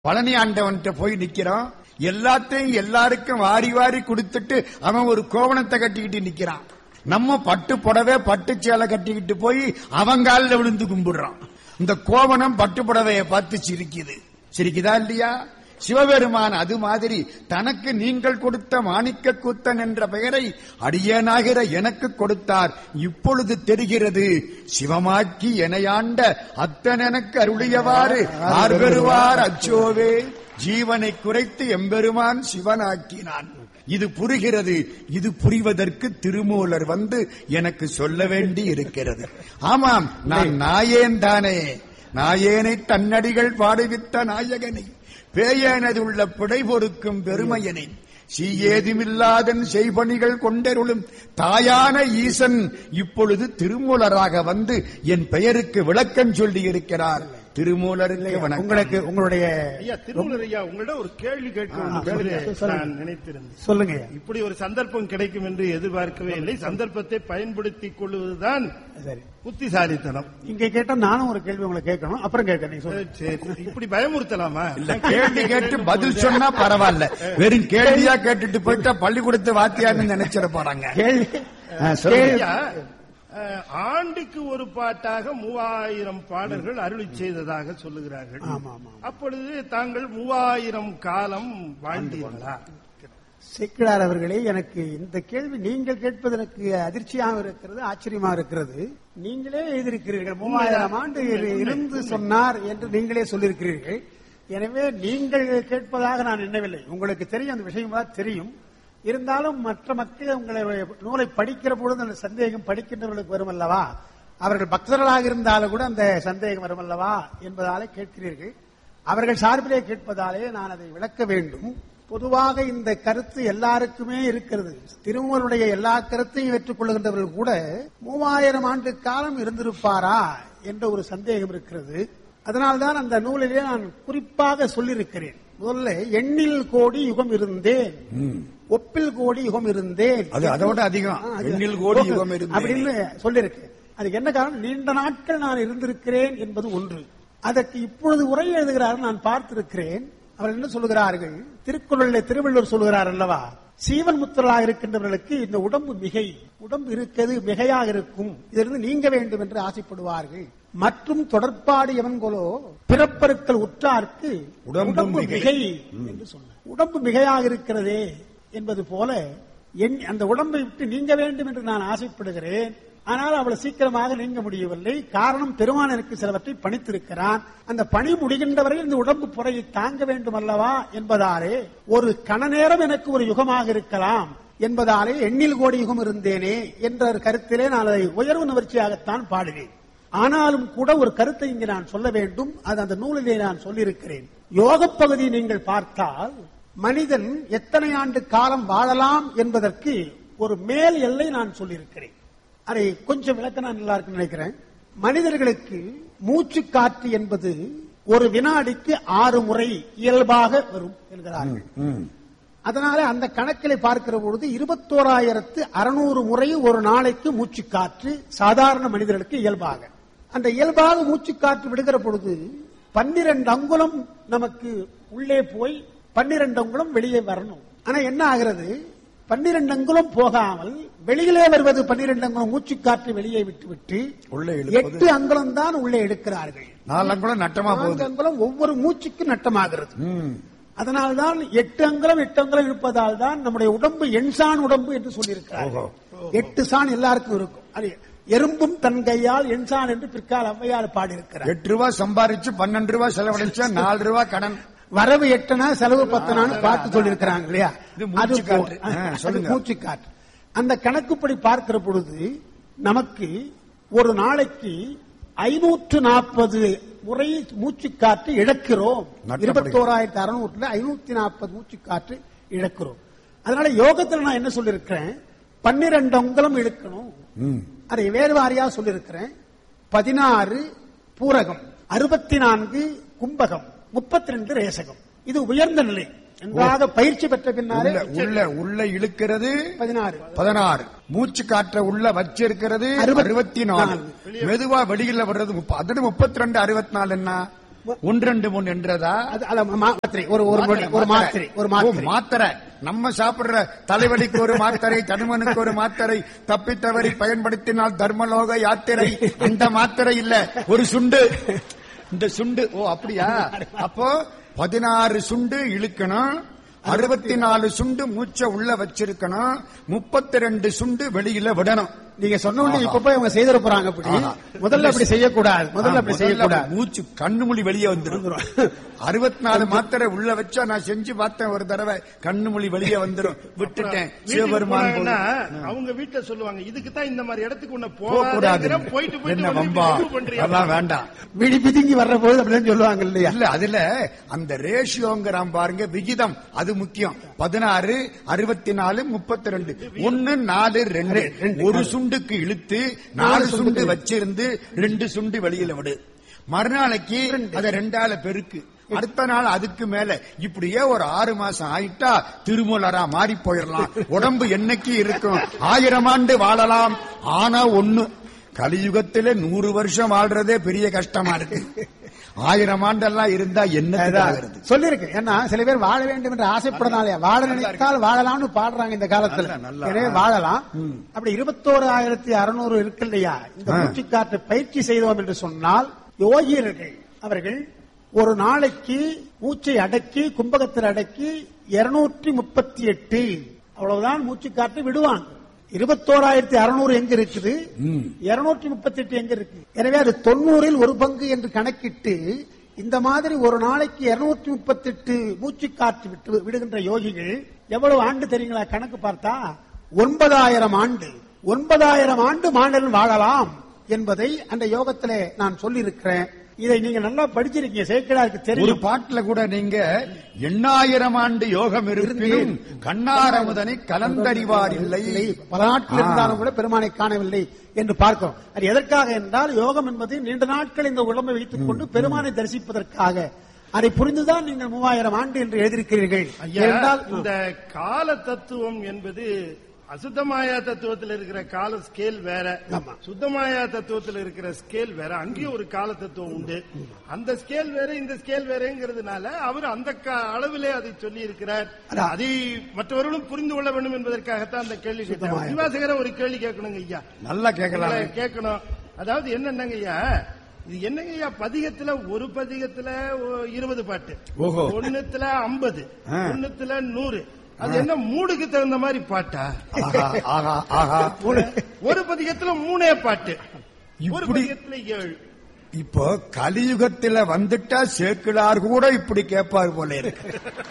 பழனி ஆண்டவன்கிட்ட போய் நிக்கிறான் எல்லாத்தையும் எல்லாருக்கும் வாரி வாரி கொடுத்துட்டு அவன் ஒரு கோவணத்தை கட்டிக்கிட்டு நிக்கிறான் நம்ம பட்டு புடவை பட்டு சேலை கட்டிக்கிட்டு போய் அவன் காலில் விழுந்து கும்பிடுறான் இந்த கோவணம் பட்டு புடவைய பார்த்து சிரிக்குது சிரிக்குதா இல்லையா சிவபெருமான் அது மாதிரி தனக்கு நீங்கள் கொடுத்த மாணிக்க கூத்தன் என்ற பெயரை அடியேனாகிற எனக்கு கொடுத்தார் இப்பொழுது தெரிகிறது சிவமாக்கி எனையாண்ட அத்தன் எனக்கு அருளியவாறு ஆர்வருவார் அச்சோவே ஜீவனை குறைத்து எம்பெருமான் சிவனாக்கினான் இது புரிகிறது இது புரிவதற்கு திருமூலர் வந்து எனக்கு சொல்ல வேண்டி இருக்கிறது ஆமாம் நான் நாயேன் தானே நாயேனை தன்னடிகள் பாடுவித்த நாயகனை பேயேனது உள்ள பிழை பொறுக்கும் பெருமையனை சீயேதுமில்லாதன் செய்பணிகள் கொண்டருளும் தாயான ஈசன் இப்பொழுது திருமூலராக வந்து என் பெயருக்கு விளக்கம் சொல்லி இருக்கிறார் திருமூலருக்கு வணக்கம் உங்களுக்கு உங்களுடைய ஐயா திருமூலர் ஐயா உங்களிடம் ஒரு கேள்வி கேட்க வேண்டும் சொல்லுங்க, என்று சொல்லுங்க. நான் நினைத்திருந்தேன் சொல்லுங்க இப்படி ஒரு சந்தர்ப்பம் கிடைக்கும் என்று எதிர்பார்க்கவே இல்லை சந்தர்ப்பத்தை பயன்படுத்திக் கொள்வதுதான் சரி புத்திசாலித்தனம் இங்க கேட்டா நானும் ஒரு கேள்வி உங்களை கேட்கணும் அப்புறம் கேட்க நீங்க சொல்லுங்க சரி இப்படி பயமுறுத்தலாமா இல்ல கேள்வி கேட்டு பதில் சொன்னா பரவாயில்ல வெறும் கேள்வியா கேட்டுட்டு போயிட்டா பள்ளிக்கூடத்து வாத்தியார்னு நினைச்சிட போறாங்க கேள்வி ஆ, சொல்லுங்க. ஐயா, அஹ், ஆண்டுக்கு ஒரு பாட்டாக மூவாயிரம் பாடல்கள் அருளி செய்ததாக சொல்லுகிறார்கள் ஆமா, ஆமா. அப்பொழுது தாங்கள் மூவாயிரம் காலம் வாழ்ந்தீர்களா சேக்கிழார் அவர்களே எனக்கு இந்த கேள்வி நீங்கள் கேட்பது எனக்கு அதிர்ச்சியாக இருக்கிறது ஆச்சரியமாக இருக்கிறது நீங்களே எழுதியிருக்கிறீர்கள் மூவாயிரம் ஆண்டு இரு- இருந்து சொன்னார் என்று நீங்களே சொல்லியிருக்கிறீர்கள் எனவே நீங்கள் கேட்பதாக நான் எண்ணவில்லை உங்களுக்கு தெரியும் அந்த விஷயம் தான் தெரியும் இருந்தாலும் மற்ற மக்கள் உங்களை நூலை படிக்கிற பொழுது அந்த சந்தேகம் படிக்கின்றவர்களுக்கு வரும் அல்லவா அவர்கள் பக்தர்களாக இருந்தாலும் கூட அந்த சந்தேகம் வரும் அல்லவா என்பதாலே கேட்கிறீர்கள் அவர்கள் சார்பிலே கேட்பதாலே நான் அதை விளக்க வேண்டும் பொதுவாக இந்த கருத்து எல்லாருக்குமே இருக்கிறது திருமூலருடைய எல்லா கருத்தையும் ஏற்றுக்கொள்கின்றவர்கள் கூட மூவாயிரம் ஆண்டு காலம் இருந்திருப்பாரா என்ற ஒரு சந்தேகம் இருக்கிறது அதனால்தான் அந்த நூலிலே நான் குறிப்பாக சொல்லியிருக்கிறேன் முதல்ல எண்ணில் கோடி யுகம் இருந்தேன் ஒப்பில் கோடி யுகம் இருந்தேன் அது அதோட அதிகம். ஆ, அது- எண்ணில் கோடி யுகம் இருந்தேன். அப்படின்னு சொல்லியிருக்கு அதுக்கு என்ன காரணம் நீண்ட நாட்கள் நான் இருந்திருக்கிறேன் என்பது ஒன்று அதற்கு இப்பொழுது உரை எழுதுகிறார் நான் பார்த்திருக்கிறேன் அவர் என்ன சொல்லுகிறார்கள் திருக்குறளில் திருவள்ளுவர் சொல்லுகிறார் அல்லவா சீவன் முத்தலாக இருக்கின்றவர்களுக்கு இந்த உடம்பு மிகை உடம்பு இருக்கிறது மிகையாக இருக்கும் இதிலிருந்து நீங்க வேண்டும் என்று ஆசைப்படுவார்கள் மற்றும் தொடர்பாடு எவன்கொலோ பிறப்பருக்கள் உற்றார்க்கு உடம்பும் உடம்பு மிகை. மிகை என்று சொன்னார் உடம்பு மிகையாக இருக்கிறதே என்பது போல என் அந்த உடம்பை விட்டு நீங்க வேண்டும் என்று நான் ஆசைப்படுகிறேன் ஆனால் அவ்வளவு சீக்கிரமாக நீங்க முடியவில்லை காரணம் பெருமான் எனக்கு சிலவற்றை பணித்திருக்கிறான் அந்த பணி முடிகின்ற வரை இந்த உடம்பு புறையை தாங்க வேண்டும் அல்லவா என்பதாலே ஒரு கண நேரம் எனக்கு ஒரு யுகமாக இருக்கலாம் என்பதாலே எண்ணில் கோடி யுகம் இருந்தேனே என்ற ஒரு கருத்திலே நான் அதை உயர்வு நிவர்ச்சியாகத்தான் பாடுவேன் ஆனாலும் கூட ஒரு கருத்தை இங்கு நான் சொல்ல வேண்டும் அது அந்த நூலிலே நான் சொல்லியிருக்கிறேன் யோகப் பகுதி நீங்கள் பார்த்தால் மனிதன் எத்தனை ஆண்டு காலம் வாழலாம் என்பதற்கு ஒரு மேல் எல்லை நான் சொல்லியிருக்கிறேன் அதை கொஞ்சம் விளக்க நான் நல்லா இருக்குன்னு நினைக்கிறேன் மனிதர்களுக்கு மூச்சு காற்று என்பது ஒரு வினாடிக்கு ஆறு முறை இயல்பாக வரும் என்கிறார்கள் ம். அதனால அந்த கணக்கிலே பார்க்கிற பொழுது இருபத்தோராயிரத்து அறுநூறு முறை ஒரு நாளைக்கு மூச்சு காற்று சாதாரண மனிதர்களுக்கு இயல்பாக அந்த இயல்பாக மூச்சு காற்று விடுகிற பொழுது பன்னிரண்டு அங்குலம் நமக்கு உள்ளே போய் பன்னிரண்டு அங்குலம் வெளியே வரணும் ஆனா என்ன ஆகிறது பன்னிரண்டு அங்குலம் போகாமல் வெளியிலே வருவது பன்னிரண்டு அங்குலம் மூச்சு காற்று வெளியே விட்டுவிட்டு உள்ளே இழுப்பது. எட்டு அங்குலம் தான் உள்ளே எடுக்கிறார்கள் நாலாம் கூட நட்டமா நான்கு போகுது அங்குலம் ஒவ்வொரு மூச்சுக்கும் நட்டமாகிறது ம். அதனால்தான் எட்டு அங்குலம் எட்டு அங்குலம் இருப்பதால் தான் நம்முடைய உடம்பு எண்சான் உடம்பு என்று சொல்லியிருக்கிறார் ஓஹோ. எட்டு சான் எல்லாருக்கும் இருக்கும் அது எறும்பும் தன் கையால் எண்சான் என்று பிற்கால ஔவையார் பாடியிருக்கிறார் எட்டு ரூபாய் சம்பாரிச்சு பன்னெண்டு ரூபாய் செலவழிச்சா நாலு ரூபாய் கடன் வரவு எட்டனா செலவு பத்தனான்னு பார்த்து சொல்லியிருக்கிறாங்க இல்லையா இது மூச்சு அது போ- காற்று. ஆ, அது சொல்லுங்க. மூச்சு காற்று அந்த கணக்குப்படி பார்க்கிற பொழுது நமக்கு ஒரு நாளைக்கு ஐநூற்று நாற்பது முறை மூச்சு காற்று இழக்கிறோம் நட்டப்படி. இருபத்தோராயிரத்தி அறுநூற்றுல ஐநூத்தி நாற்பது மூச்சு காற்று இழக்கிறோம் அதனால யோகத்துல நான் என்ன சொல்லியிருக்கிறேன் பன்னிரண்டு அங்குலம் இழுக்கணும் ம். அதை வேறு வாரியா சொல்லியிருக்கிறேன் பதினாறு பூரகம் அறுபத்தி நான்கு கும்பகம் முப்பத்தி ரெண்டு ரேசகம் இது உயர்ந்த நிலை நன்றாக பயிற்சி பெற்ற பின்னாலே உள்ள உள்ள உள்ள இழுக்கிறது பதினாறு பதினாறு மூச்சு காற்ற உள்ள வச்சிருக்கிறது அறுபத்தி அறுபத்தி நாலு மெதுவா வெளியில வர்றது முப்ப- அதோட முப்பத்தி ரெண்டு அறுபத்தி நாலு என்ன ஒன்றெண்டு மூணு என்றதா அது அல்ல, மா- மாத்திரை ஒரு ஒரு மொழி ஒரு மாத்திரை ஒரு ஓ, மாத்திரை மாத்திரை நம்ம சாப்பிடுற தலைவலிக்கு ஒரு மாத்திரை தனுமனுக்கு ஒரு மாத்திரை தப்பித்தவரை பயன்படுத்தினால் தர்மலோக யாத்திரை அந்த மாத்திரை இல்ல ஒரு சுண்டு இந்த சுண்டு ஓ அப்படியா அப்போ பதினாறு சுண்டு இழுக்கணும் அறுபத்தி நாலு சுண்டு மூச்சை உள்ள வச்சிருக்கணும் முப்பத்தி ரெண்டு சுண்டு வெளியில விடணும் நீங்க சொன்ன உடனே இப்ப போய் அவங்க செய்திட போறாங்க அப்படி ஆஹா. முதல்ல அப்படி செய்யக்கூடாது முதல்ல அப்படி முதல்ல செய்யக்கூடாது மூச்சு கண்ணு மொழி வெளியே வந்துடும் அறுபத்தி நாலு மாத்திரை உள்ள வச்சா நான் செஞ்சு பார்த்தேன் ஒரு தடவை கண்ணு மொழி வெளியே வந்துடும் விட்டுட்டேன் வீட்டுக்கு சிவபெருமான் போனாங்கன்னா, போதும். அவங்க வீட்டுல சொல்லுவாங்க இதுக்கு தான் இந்த மாதிரி இடத்துக்கு உன்னை போக கூடாது போகாத போயிட்டு போயிட்டு என்ன வந்து வம்பா இப்படி பண்றியா? அதெல்லாம் வேண்டாம் விழி பிதுங்கி வர்ற போது அப்படின்னு சொல்லுவாங்க இல்லையா இல்ல அதுல அந்த ரேஷியோங்கிறான் பாருங்க விகிதம் அது முக்கியம் பதினாறு அறுபத்தி நாலு முப்பத்தி ரெண்டு ஒன்னு நாலு ரெண்டு ஒரு சுண்டுக்கு இழுத்து நாலு சுண்டு வச்சிருந்து ரெண்டு சுண்டு வெளியில விடு மறுநாளைக்கு அதை ரெண்டால பெருக்கு அடுத்த நாள் அதுக்கு மேல இப்படியே ஒரு ஆறு மாசம் ஆயிட்டா திருமூலரா மாறி போயிடலாம் உடம்பு என்னைக்கு இருக்கும் ஆயிரம் ஆண்டு வாழலாம் ஆனா ஒண்ணு கலியுகத்திலே நூறு வருஷம் வாழ்றதே பெரிய கஷ்டமா இருக்கு ஆயிரம் ஆண்டெல்லாம் இருந்தா என்ன ஆகிறது சொல்லிருக்கு ஏன்னா சில பேர் வாழ வேண்டும் என்று ஆசைப்படனாலே வாழ நினைத்தால் வாழலாம்னு பாடுறாங்க இந்த காலத்துல நல்லா, நல்லா. எனவே வாழலாம் அப்படி இருபத்தோரு ஆயிரத்தி அறுநூறு இருக்கு இல்லையா இந்த ஆ. மூச்சுக்காற்று பயிற்சி செய்தோம் என்று சொன்னால் யோகியர்கள் அவர்கள் ஒரு நாளைக்கு மூச்சை அடக்கி கும்பகத்தில் அடக்கி இருநூற்றி முப்பத்தி எட்டு அவ்வளவுதான் மூச்சுக்காற்று விடுவாங்க இருபத்தோராயிரத்தி அறுநூறு எங்க இருக்குது இருநூற்றி முப்பத்தி எட்டு எங்க இருக்கு எனவே அது தொண்ணூறில் ஒரு பங்கு என்று கணக்கிட்டு இந்த மாதிரி ஒரு நாளைக்கு இருநூற்றி முப்பத்தி எட்டு மூச்சு காற்று விட்டு விடுகின்ற யோகிகள் எவ்வளவு ஆண்டு தெரியுங்களா கணக்கு பார்த்தா ஒன்பதாயிரம் ஆண்டு ஒன்பதாயிரம் ஆண்டு மாநிலம் வாழலாம் என்பதை அந்த யோகத்திலே நான் சொல்லியிருக்கிறேன் இதை நீங்க நல்லா படிச்சிருக்கீங்க சேக்கிடாருக்கு ஒரு தெரியும் பாட்டுல கூட நீங்க எண்ணாயிரம் ஆண்டு யோகம் இருப்பினும் கண்ணாரமுதனை கலந்தறிவார் இல்லை பல நாட்கள் இருந்தாலும் கூட பெருமானை காணவில்லை என்று பார்க்கிறோம் அது எதற்காக என்றால் யோகம் என்பது நீண்ட நாட்கள் இந்த உடம்பை வைத்துக் கொண்டு பெருமானை தரிசிப்பதற்காக அதை புரிந்துதான் நீங்கள் மூவாயிரம் ஆண்டு என்று எழுதியிருக்கிறீர்கள் ஐயா, என்றால் இந்த கால தத்துவம் என்பது அசுத்தமாயா தத்துவத்தில் இருக்கிற கால ஸ்கேல் வேற ஆமா. சுத்தமாயா தத்துவத்தில் இருக்கிற ஸ்கேல் வேற அங்கேயும் ஒரு கால தத்துவம் உண்டு அந்த ஸ்கேல் வேற இந்த ஸ்கேல் வேறங்கிறதுனால அவர் அந்த கா- அளவிலே அதை சொல்லி இருக்கிறார் அதான். அதை மற்றவர்களும் புரிந்து கொள்ள வேண்டும் என்பதற்காகத்தான் அந்த கேள்வி கேட்டேன் சுத்தமாயா. சிவாசகர ஒரு கேள்வி கேட்கணுங்க ஐயா நல்லா கேட்கலாம் உங்களை கேட்கணும் அதாவது என்னன்னாங்க ஐயா இது என்னங்க ஐயா பதிகத்துல ஒரு பதிகத்துல ஒ- இருபது பாட்டு ஓஹோ. ஒண்ணுத்துல ஐம்பது ஆ. ஒண்ணுத்துல நூறு அது என்ன மூடுக்கு தகுந்த மாதிரி பாட்டா ஆஹா ஆஹா ஆஹா ஒரு பதிகத்துல மூணே பாட்டு ஒரு இப்படி- பதிகத்துல ஏழு இப்போ கலியுகத்துல வந்துட்டா சேக்கிழார் கூட இப்படி கேட்பார் போல இருக்கு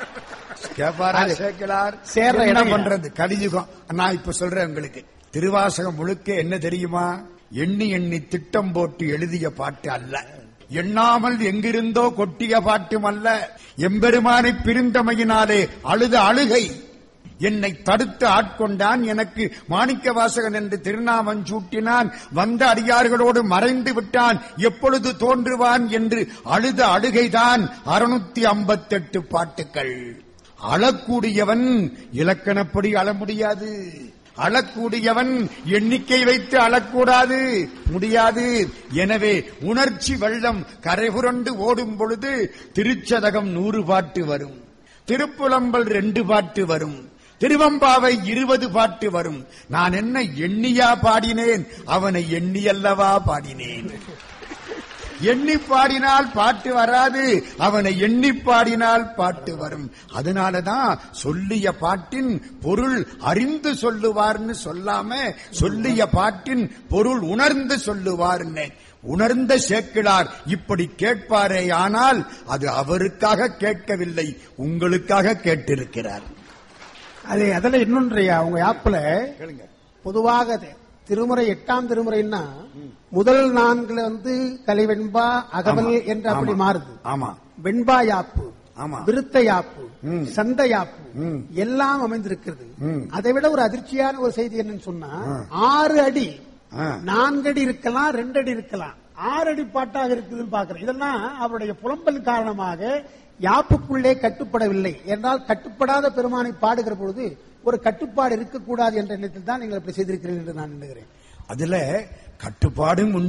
கேட்பாரா சேக்கிழார் சேர்ற என்ன இடம் பண்றது கலியுகம் நான் இப்ப சொல்றேன் உங்களுக்கு திருவாசகம் முழுக்க என்ன தெரியுமா எண்ணி எண்ணி திட்டம் போட்டு எழுதிய பாட்டு அல்ல எண்ணாமல் எங்கிருந்தோ கொட்டிய பாட்டும் அல்ல எம்பெருமானை பிரிந்தமையினாலே அழுத அழுகை என்னை தடுத்து ஆட்கொண்டான் எனக்கு மாணிக்க வாசகன் என்று திருநாமம் சூட்டினான் வந்த அடியார்களோடு மறைந்து விட்டான் எப்பொழுது தோன்றுவான் என்று அழுத அழுகைதான் அறுநூத்தி ஐம்பத்தெட்டு பாட்டுக்கள் அழக்கூடியவன் இலக்கணப்படி அழ முடியாது அழக்கூடியவன் எண்ணிக்கை வைத்து அழக்கூடாது முடியாது எனவே உணர்ச்சி வெள்ளம் கரைபுரண்டு ஓடும் பொழுது திருச்சதகம் நூறு பாட்டு வரும் திருப்புலம்பல் ரெண்டு பாட்டு வரும் திருவம்பாவை இருபது பாட்டு வரும் நான் என்ன எண்ணியா பாடினேன் அவனை எண்ணியல்லவா பாடினேன் எண்ணி பாடினால் பாட்டு வராது அவனை எண்ணி பாடினால் பாட்டு வரும் அதனாலதான் சொல்லிய பாட்டின் பொருள் அறிந்து சொல்லுவார்னு சொல்லாம சொல்லிய பாட்டின் பொருள் உணர்ந்து சொல்லுவார்னு உணர்ந்த சேக்கிழார் இப்படி கேட்பாரே ஆனால் அது அவருக்காக கேட்கவில்லை உங்களுக்காக கேட்டிருக்கிறார் அது அதில் இன்னொன்றையா உங்க ஆப்ல கேளுங்க பொதுவாக அது திருமுறை எட்டாம் திருமுறைன்னா முதல் நான்குல வந்து கலைவெண்பா அகவல் ஆமா. என்று அப்படி ஆமா. மாறுது ஆமா வெண்பா யாப்பு ஆமா. விருத்த யாப்பு ம். சந்த யாப்பு ம். எல்லாம் அமைந்திருக்கிறது ம். அதை விட ஒரு அதிர்ச்சியான ஒரு செய்தி என்னன்னு சொன்னா ஆறு அடி ஆ. நான்கு அடி இருக்கலாம் ரெண்டு அடி இருக்கலாம் ஆறு அடி பாட்டாக இருக்குதுன்னு பாக்குறேன் இதெல்லாம் அவருடைய புலம்பல் காரணமாக யாப்புக்குள்ளே கட்டுப்படவில்லை என்றால் கட்டுப்படாத பெருமானை பாடுகிற பொழுது ஒரு கட்டுப்பாடு இருக்கக்கூடாது என்ற எண்ணத்தில் தான் நீங்கள் இப்படி செய்திருக்கிறீர்கள் என்று நான் எண்ணுகிறேன் அதுல கட்டுப்பாடும் உண்டு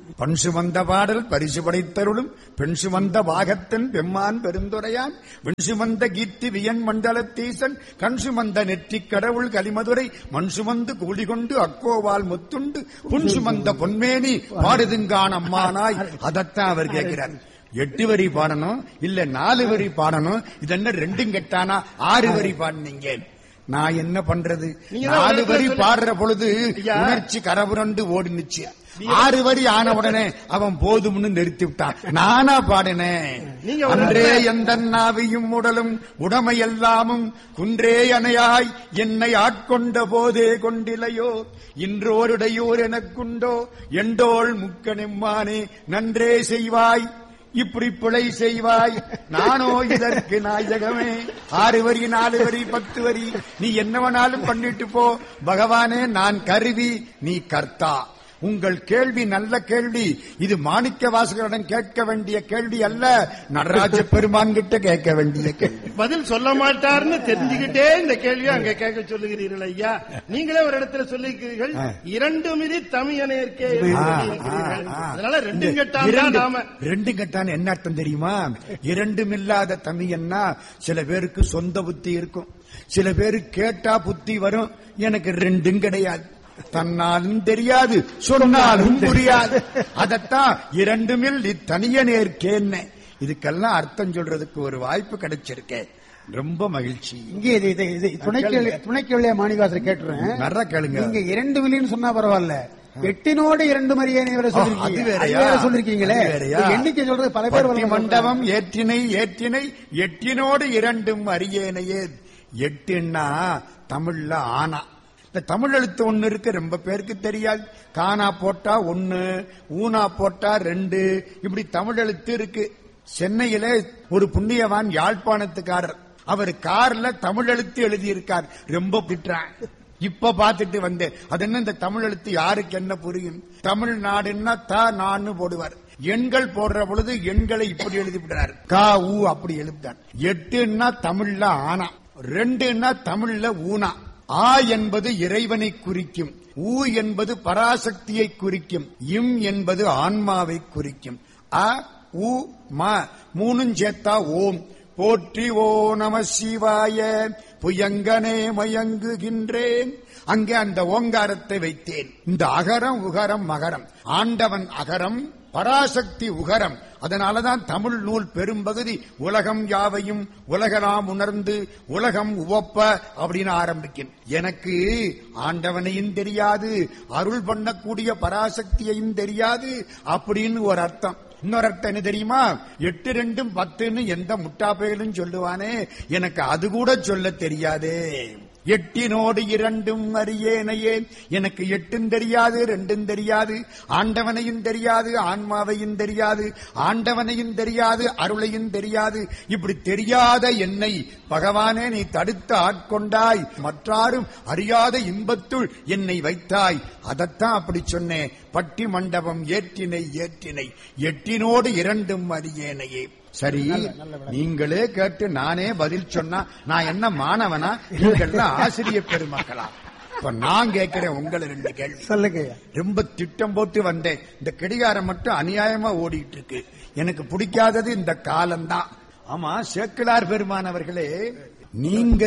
பண் சுமந்த பாடல் பரிசு படைத்தருளும் பெண் சுமந்த பாகத்தன் பெம்மான் பெருந்துரையான் வெண் சுமந்த கீர்த்தி வியன் மண்டலத்தீசன் கண் சுமந்த நெற்றிக் கடவுள் கலிமதுரை மண் சுமந்து கூலி கொண்டு அக்கோவால் முத்துண்டு புன் சுமந்த பொன்மேனி பாடுதுங்கான் அம்மானாய் அதத்தான் அவர் கேட்கிறார் எட்டு வரி பாடணும் இல்ல நாலு வரி பாடணும் இது என்ன ரெண்டும் கெட்டானா ஆறு வரி பாடுனீங்க நான் என்ன பண்றது நீங்க தான் நாலு ஒரு வரி இடத்துல பாடுற பொழுது ஐயா. உணர்ச்சி கரபுரண்டு ஓடினுச்சு ஆறு வரி ஆன உடனே அவன் போதும்னு நிறுத்தி விட்டான் நானா பாடினேன் நீங்க ஒரு அன்றே இடத்துல- எந்த நாவியும் உடலும் உடமையெல்லாமும் குன்றே அணையாய் என்னை ஆட்கொண்ட போதே கொண்டிலையோ இன்றோருடையோர் எனக்குண்டோ எண்டோள் முக்கனெம்மானே நன்றே செய்வாய் இப்படி பிழை செய்வாய் நானோ இதற்கு நாயகமே ஆறு வரி நாலு வரி பத்து வரி நீ என்னவனாலும் பண்ணிட்டு போ பகவானே நான் கருவி நீ கர்த்தா உங்கள் கேள்வி நல்ல கேள்வி இது மாணிக்க வாசகரிடம் கேட்க வேண்டிய கேள்வி அல்ல நடராஜ பெருமான் கிட்ட கேட்க வேண்டிய கேள்வி பதில் சொல்ல மாட்டார்னு தெரிஞ்சுக்கிட்டே இந்த கேள்வியை அங்க கேட்க சொல்லுகிறீர்கள் ஐயா நீங்களே ஒரு இடத்துல சொல்லியிருக்கிறீர்கள் இரண்டு மிதி தமிழனேற்கே என்று ஆ, சொல்லியிருக்கிறீர்கள். ஆ, ஆ. அதனால ரெண்டும் கெட்டால் இரண்டு- நாம ரெண்டு கட்டான் என்ன அர்த்தம் தெரியுமா இரண்டும் இல்லாத தமிழ்னா சில பேருக்கு சொந்த புத்தி இருக்கும் சில பேரு கேட்டா புத்தி வரும் எனக்கு ரெண்டும் கிடையாது தன்னாலும் தெரியாது சொன்னாலும் புரியாது அதத்தான் இரண்டுமில் இத்தனிய நேர்க்கேன்ன இதுக்கெல்லாம் அர்த்தம் சொல்றதுக்கு ஒரு வாய்ப்பு கிடைச்சிருக்கேன் ரொம்ப மகிழ்ச்சி இங்கே இது இது இது துணை கேள்வி துணை கேள்வியா மாணிவாசர் கேட்டுறேன் நல்லா கேளுங்க நீங்க இரண்டு மில்லியன் சொன்னா பரவாயில்ல எட்டினோடு இரண்டு மரியாதை வேற அது சொல்லிருக்கீங்க வேறயா? அது வேற சொல்லிருக்கீங்களே அது வேறயா? இந்த எண்ணிக்கை சொல்றது பல பேர் பட்டி வரலாம். மண்டபம் ஏற்றினை ஏற்றினை எட்டினோடு இரண்டும் அரியேனையே எட்டுன்னா தமிழ்ல ஆனா இந்த தமிழ் எழுத்து ஒண்ணு இருக்கு ரொம்ப பேருக்கு தெரியாது கானா போட்டா ஒண்ணு ஊனா போட்டா ரெண்டு இப்படி தமிழ் எழுத்து இருக்கு சென்னையில ஒரு புண்ணியவான் யாழ்ப்பாணத்துக்காரர் அவர் கார்ல தமிழ் எழுத்து எழுதியிருக்கார் ரொம்ப திட்டுறான் இப்ப பாத்துட்டு வந்தேன் அது என்ன இந்த தமிழ் எழுத்து யாருக்கு என்ன புரியும் தமிழ்நாடுன்னா த நான்னு போடுவார் எண்கள் போடுற பொழுது எண்களை இப்படி எழுதி விடுறாரு கா ஊ அப்படி எழுதிட்டார் எட்டுன்னா தமிழ்ல ஆனா ரெண்டுன்னா தமிழ்ல ஊனா ஆ என்பது இறைவனை குறிக்கும் ஊ என்பது பராசக்தியை குறிக்கும் இம் என்பது ஆன்மாவை குறிக்கும் அ உ ம மூணும் சேர்த்தா ஓம் போற்றி ஓ நம சிவாய புயங்கனே மயங்குகின்றேன் அங்கே அந்த ஓங்காரத்தை வைத்தேன் இந்த அகரம் உகரம் மகரம் ஆண்டவன் அகரம் பராசக்தி உகரம் அதனாலதான் தமிழ் நூல் பெரும்பகுதி உலகம் யாவையும் உலகலாம் உணர்ந்து உலகம் உவப்ப அப்படின்னு ஆரம்பிக்கும் எனக்கு ஆண்டவனையும் தெரியாது அருள் பண்ணக்கூடிய பராசக்தியையும் தெரியாது அப்படின்னு ஒரு அர்த்தம் இன்னொரு அர்த்தம் என்ன தெரியுமா எட்டு ரெண்டும் பத்துன்னு எந்த முட்டாப்பையிலும் சொல்லுவானே எனக்கு அது கூட சொல்ல தெரியாதே எட்டினோடு இரண்டும் அறியேனையே எனக்கு எட்டும் தெரியாது ரெண்டும் தெரியாது ஆண்டவனையும் தெரியாது ஆன்மாவையும் தெரியாது ஆண்டவனையும் தெரியாது அருளையும் தெரியாது இப்படி தெரியாத என்னை பகவானே நீ தடுத்து ஆட்கொண்டாய் மற்றாரும் அறியாத இன்பத்துள் என்னை வைத்தாய் அதத்தான் அப்படி சொன்னேன் பட்டி மண்டபம் ஏற்றினை ஏற்றினை எட்டினோடு இரண்டும் அறியேனையே சரி நீங்களே கேட்டு நானே பதில் சொன்னா நான் என்ன மாணவனா நீங்கள்லாம் ஆசிரியர் பெருமக்களா இப்ப நான் கேட்கிறேன் உங்களை ரெண்டு கேள்வி சொல்லுங்க ஐயா. ரொம்ப திட்டம் போட்டு வந்தேன் இந்த கடிகாரம் மட்டும் அநியாயமா ஓடிட்டு இருக்கு எனக்கு பிடிக்காதது இந்த காலம்தான் ஆமா சேக்கிழார் பெருமானவர்களே நீங்க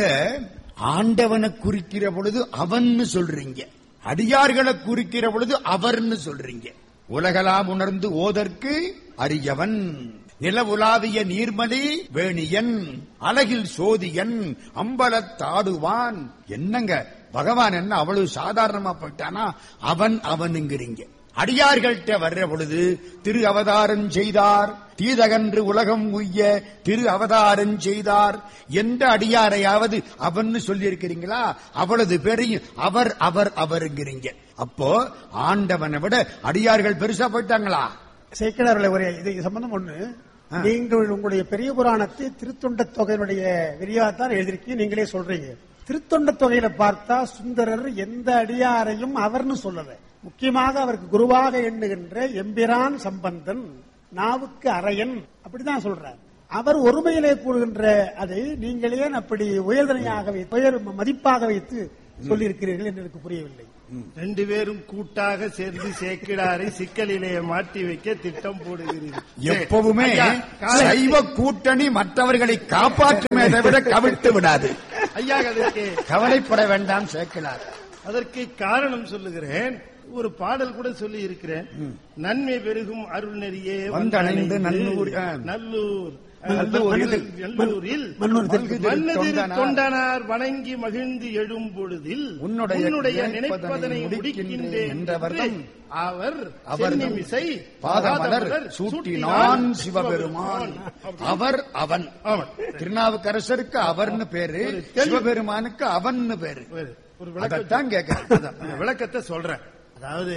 ஆண்டவனை குறிக்கிற பொழுது அவன்னு சொல்றீங்க அடியார்களை குறிக்கிற பொழுது அவர்னு சொல்றீங்க உலகலாம் உணர்ந்து ஓதற்கு அரியவன் நிலவுலாவிய நீர்மலி வேணியன் அழகில் சோதியன் அம்பலத்தாடுவான் என்னங்க பகவான் என்ன அவ்வளவு சாதாரணமா போயிட்டானா அவன் அவனுங்கிறீங்க அடியார்கள்ட்ட வர்ற பொழுது திரு அவதாரம் செய்தார் தீதகன்று உலகம் உய்ய திரு அவதாரம் செய்தார் எந்த அடியாரையாவது அவன்னு சொல்லியிருக்கிறீங்களா அவளது பேரையும் அவர் அவர் அவருங்கிறீங்க அப்போ ஆண்டவனை விட அடியார்கள் பெருசா போயிட்டாங்களா சேக்கிழார்ல ஒரு இது சம்பந்தம் ஒண்ணு நீங்கள் உங்களுடைய பெரிய புராணத்தை திருத்தொண்ட தொகையினுடைய விரிவாகத்தான் எழுதிருக்கீங்க நீங்களே சொல்றீங்க திருத்தொண்ட தொகையில பார்த்தா சுந்தரர் எந்த அடியாரையும் அவர்னு சொல்லல முக்கியமாக அவருக்கு குருவாக எண்ணுகின்ற எம்பிரான் சம்பந்தன் நாவுக்கு அரையன் அப்படிதான் சொல்றார் அவர் ஒருமையிலே கூறுகின்ற அதை நீங்கள் ஏன் அப்படி உயர்தனையாக வைத்து உயர் மதிப்பாக வைத்து சொல்லி இருக்கிறீர்கள் என்று எனக்கு புரியவில்லை ரெண்டு பேரும் கூட்டாக சேர்ந்து சேக்கிடாரை சிக்கலிலே மாட்டி வைக்க திட்டம் போடுகிறீர்கள் எப்பவுமே ஐயா, காலை- சைவ கூட்டணி மற்றவர்களை காப்பாற்றுமே தவிர கவிழ்த்து விடாது ஐயா அதற்கு கவலைப்பட வேண்டாம் சேர்க்கிறார் அதற்கு காரணம் சொல்லுகிறேன் ஒரு பாடல் கூட சொல்லி இருக்கிறேன் நன்மை பெருகும் அருள் நெறியே வந்தணைந்து நல்லூர், ஆ. நல்லூர் நல்லூரில் நல்லூரில் மன்னூர் மல்குதிரு மன்னதிரு தொண்டனார் தொண்டனார் வணங்கி மகிழ்ந்து எழும் பொழுதில் உன்னுடைய நினைப்பதனை நினைப்பதனை முடிக்கின்றேன் முடிக்கின்றேன் என்றவர்தம் என்றவர்தம் அவர் அவர்தம் சென்னிமிசை பாதமலர் சூட்டினான் சிவபெருமான் அவர் அவன் அவன் திருநாவுக்கரசருக்கு அவர்னு பேரு ஒரு தெளிவு. சிவபெருமானுக்கு அவன்னு பேரு ஒரு- ஒரு விளக்கம் அதைத்தான் கேட்கிறேன் அதான், அந்த விளக்கத்தை சொல்றேன் அதாவது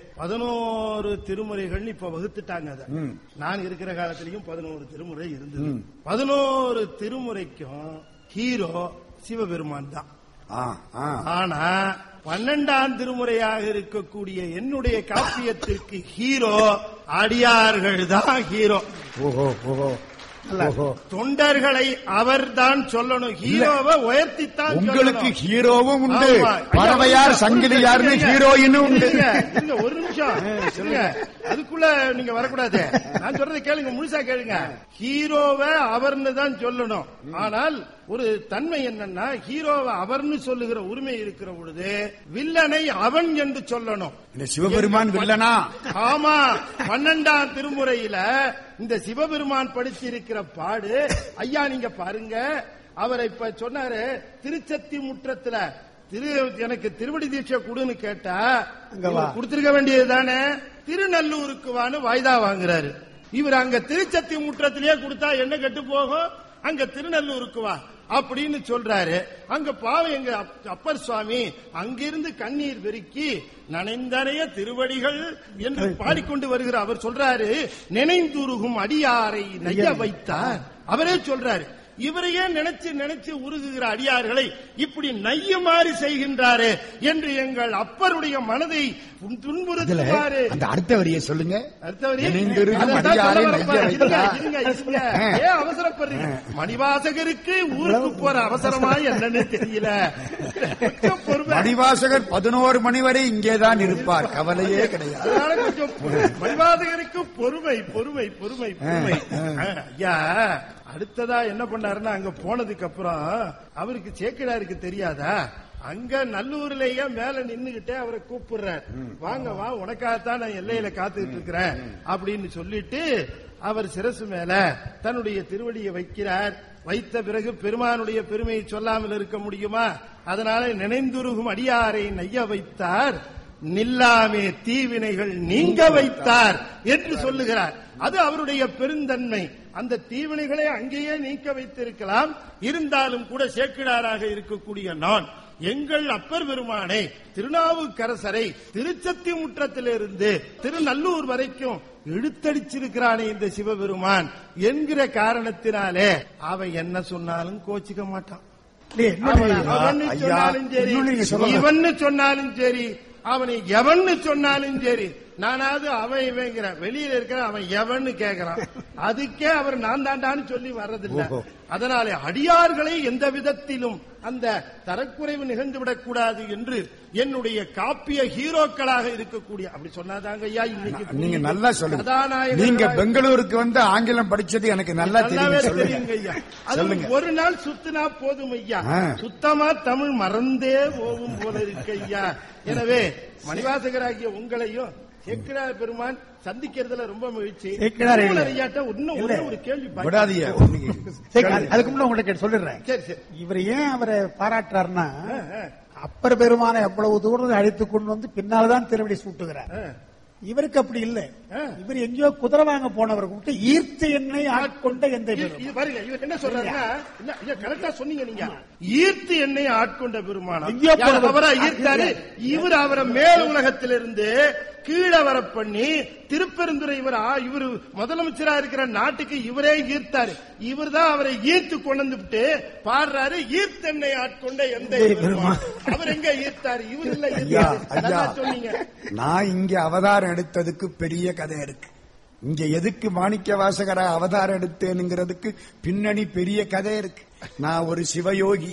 பதினோரு திருமுறைகள் இப்ப வகுத்துட்டாங்க அத ம். நான் இருக்கிற காலத்திலயும் பதினோரு திருமுறை இருந்தது பதினோரு திருமுறைக்கும் ஹீரோ சிவபெருமான் தான் ஆ, ஆ. ஆனா பன்னெண்டாம் திருமுறையாக இருக்கக்கூடிய என்னுடைய காப்பியத்திற்கு ஹீரோ அடியார்கள் தான் ஹீரோ ஓஹோ ஓஹோ ஓஹோ தொண்டர்களை அவர்தான் சொல்லணும் ஹீரோவை உயர்த்தித்தான் உங்களுக்கு சொல்லணும். ஹீரோவும் உண்டு ஆமா. பறவையார் ஐயா, சங்கிலியார்னு இருங்க, ஹீரோயினும் உண்டு இருங்க, இருங்க, ஒரு நிமிஷம் சொல்லுங்க அதுக்குள்ள நீங்க வரக்கூடாது நான் சொல்றதை கேளுங்க முழுசா கேளுங்க ஹீரோவை அவர்னு தான் சொல்லணும் ஆனால் ஒரு தன்மை என்னன்னா ஹீரோவை அவர்னு சொல்லுகிற உரிமை இருக்கிற பொழுது வில்லனை அவன் என்று சொல்லணும் இந்த சிவபெருமான் வில்லனா ஆமா பன்னெண்டாம் திருமுறையில இந்த சிவபெருமான் படிச்சிருக்கிற பாடு ஐயா நீங்க பாருங்க அவரை இப்ப சொன்னாரு திருச்சத்தி முற்றத்துல திரு எனக்கு திருவடி தீட்சை கொடுன்னு கேட்டா அங்க வா. இவர் கொடுத்திருக்க வேண்டியதுதானே திருநல்லூருக்கு வான்னு வாய்தா வாங்குறாரு இவர் அங்க திருச்சத்தி முற்றத்திலேயே கொடுத்தா என்ன கெட்டு போகும் அங்க திருநல்லூருக்கு வா அப்படின்னு சொல்றாரு அங்க பாவம் எங்க அப்- அப்பர் சுவாமி அங்கிருந்து கண்ணீர் பெருக்கி நனைந்தனைய திருவடிகள் என்று பாடிக்கொண்டு வருகிற அவர் சொல்றாரு நினைந்துருகும் அடியாரை நைய வைத்தார் அவரே சொல்றாரு இவரையே நினைச்சு நினைச்சு உருகுகிற அடியார்களை இப்படி நையுமாறு செய்கின்றாரே என்று எங்கள் அப்பருடைய மனதை துன்- அதுல துன்புறுத்துவாரு அந்த அடுத்த வரியை சொல்லுங்க அடுத்தவரே, நினைந்திருக்கும் அதைத்தான் அடியாரை சொல்ல நெய்ய வரப்போறேன். இருங்க, வைத்தார். இருங்க, இருங்க. ஆ. ஏன் அவசரப்படுறீங்க மணிவாசகருக்கு ஊருக்கு போற அவசரமா என்னன்னு தெரியல கொஞ்சம் பொறுமை. மணிவாசகர் பதினோரு மணி வரை இங்கேதான் இருப்பார் கவலையே கிடையாது அதனால கொஞ்சம் மணிவாசகருக்கு பொறுமை பொறுமை பொறுமை பொறுமை ஆ, ஐயா அடுத்ததா என்ன பண்ணாருன்னா அங்க போனதுக்கு அப்புறம் அவருக்கு சேக்கிடாருக்கு தெரியாதா அங்க நல்லூர்லயே மேல நின்னுகிட்டே அவரை கூப்பிடுறார் வாங்க வா உனக்காகத்தான் நான் எல்லையில காத்துக்கிட்டு இருக்கிறேன் அப்படின்னு சொல்லிட்டு அவர் சிரசு மேல தன்னுடைய திருவடியை வைக்கிறார் வைத்த பிறகு பெருமானுடைய பெருமையை சொல்லாமல் இருக்க முடியுமா அதனால நினைந்துருகும் அடியாரை நைய வைத்தார் நில்லாமே தீவினைகள் நீங்க வைத்தார் என்று சொல்லுகிறார் அது அவருடைய பெருந்தன்மை அந்த தீவினைகளை அங்கேயே நீக்க வைத்திருக்கலாம் இருந்தாலும் கூட சேக்கிடாராக இருக்கக்கூடிய நான் எங்கள் அப்பர் பெருமானை திருநாவுக்கரசரை திருச்சத்தி முற்றத்திலிருந்து திருநல்லூர் வரைக்கும் இழுத்தடிச்சிருக்கிறானே இந்த சிவபெருமான் என்கிற காரணத்தினாலே அவன் என்ன சொன்னாலும் கோச்சிக்க மாட்டான் இல்லையே, இன்னொன்னு அவன் அவன்னு ஐயா, சொன்னாலும் சரி இன்னொன்னு நீங்க சொல்லலாம். இவன்னு சொன்னாலும் சரி அவனை எவன்னு சொன்னாலும் சரி நானாவது அவன் இவங்கிற வெளியில இருக்கிற அவன் எவன்னு கேக்குறான் அதுக்கே அவர் நான் தாண்டான்னு சொல்லி வர்றதில்ல ஓஹோ. அதனாலே அடியார்களை எந்த விதத்திலும் அந்த தரக்குறைவு நிகழ்ந்து விடக்கூடாது என்று என்னுடைய காப்பிய ஹீரோக்களாக இருக்கக்கூடிய அப்படி சொன்னாதாங்க ஐயா இன்னைக்கு நீங்க நல்லா சொல்லுங்க கதாநாயகர்களாக நீங்க பெங்களூருக்கு வந்து ஆங்கிலம் படிச்சது எனக்கு நல்லா நல்லாவே தெரியும் தெரியுங்க சொல்லுங்க ஐயா அது சொல்லுங்க. ஒரு நாள் சுத்தினா போதும் ஐயா ஆ. சுத்தமா தமிழ் மறந்தே போகும் போல இருக்கு ஐயா எனவே மணிவாசகராகிய உங்களையும் சேக்கிரார் பெருமான் சந்திக்கிறதுல ரொம்ப மகிழ்ச்சி சேக்கிழார் இல்ல. திருமூலர் ஐயாட்ட இன்னும் ஒரே இல்ல. ஒரு கேள்வி பாக்கி. விடாதீங்க சரி, அது- அதுக்கு முன்னாடி உங்கள்ட்ட கேட்டு சொல்லிடுறேன் சரி சரி இவர் ஏன் அவரை பாராட்டுறாருன்னா ஆ, ஆ, அப்பர் பெருமானை எவ்வளவு தூரம் அழைத்துக் கொண்டு வந்து பின்னால்தான் திருவடி சூட்டுகிறார் ஆ. இவருக்கு அப்படி இல்லை ஆ. இவர் எங்கேயோ குதிரை வாங்க போனவர் கூப்பிட்டு ஈர்த்த எண்ணெய் ஆட்கொண்ட எந்த இது- இது பாருங்க இவர் என்ன சொல்றாருன்னா இல்ல, இல்ல, கரெக்டா சொன்னீங்க நீங்க ஈர்த்து என்னை ஆட்கொண்ட பெருமானம் எங்கேயோ யார் போனவர். அவரா ஈர்த்தாரு இவர் அவரை மேல் உலகத்திலிருந்து கீழே வர பண்ணி திருப்பெருந்துறை இவர் ஆ- இவர் முதலமைச்சரா இருக்கிற நாட்டுக்கு இவரே ஈர்த்தாரு இவர் தான் அவரை ஈர்த்து கொண்டு விட்டு பாடுறாரு ஈர்த்தென்னை ஆட்கொண்ட எந்த பெருமான் அவர் எங்க ஈர்த்தாரு இவர் இல்ல ஐயா ஈர்த்தாரு. ஐயா நல்லா சொன்னீங்க நான் இங்க அவதாரம் எடுத்ததுக்கு பெரிய கதை இருக்கு இங்க எதுக்கு மாணிக்க வாசகரா அவதாரம் எடுத்தேனுங்கிறதுக்கு பின்னணி பெரிய கதை இருக்கு நான் ஒரு சிவயோகி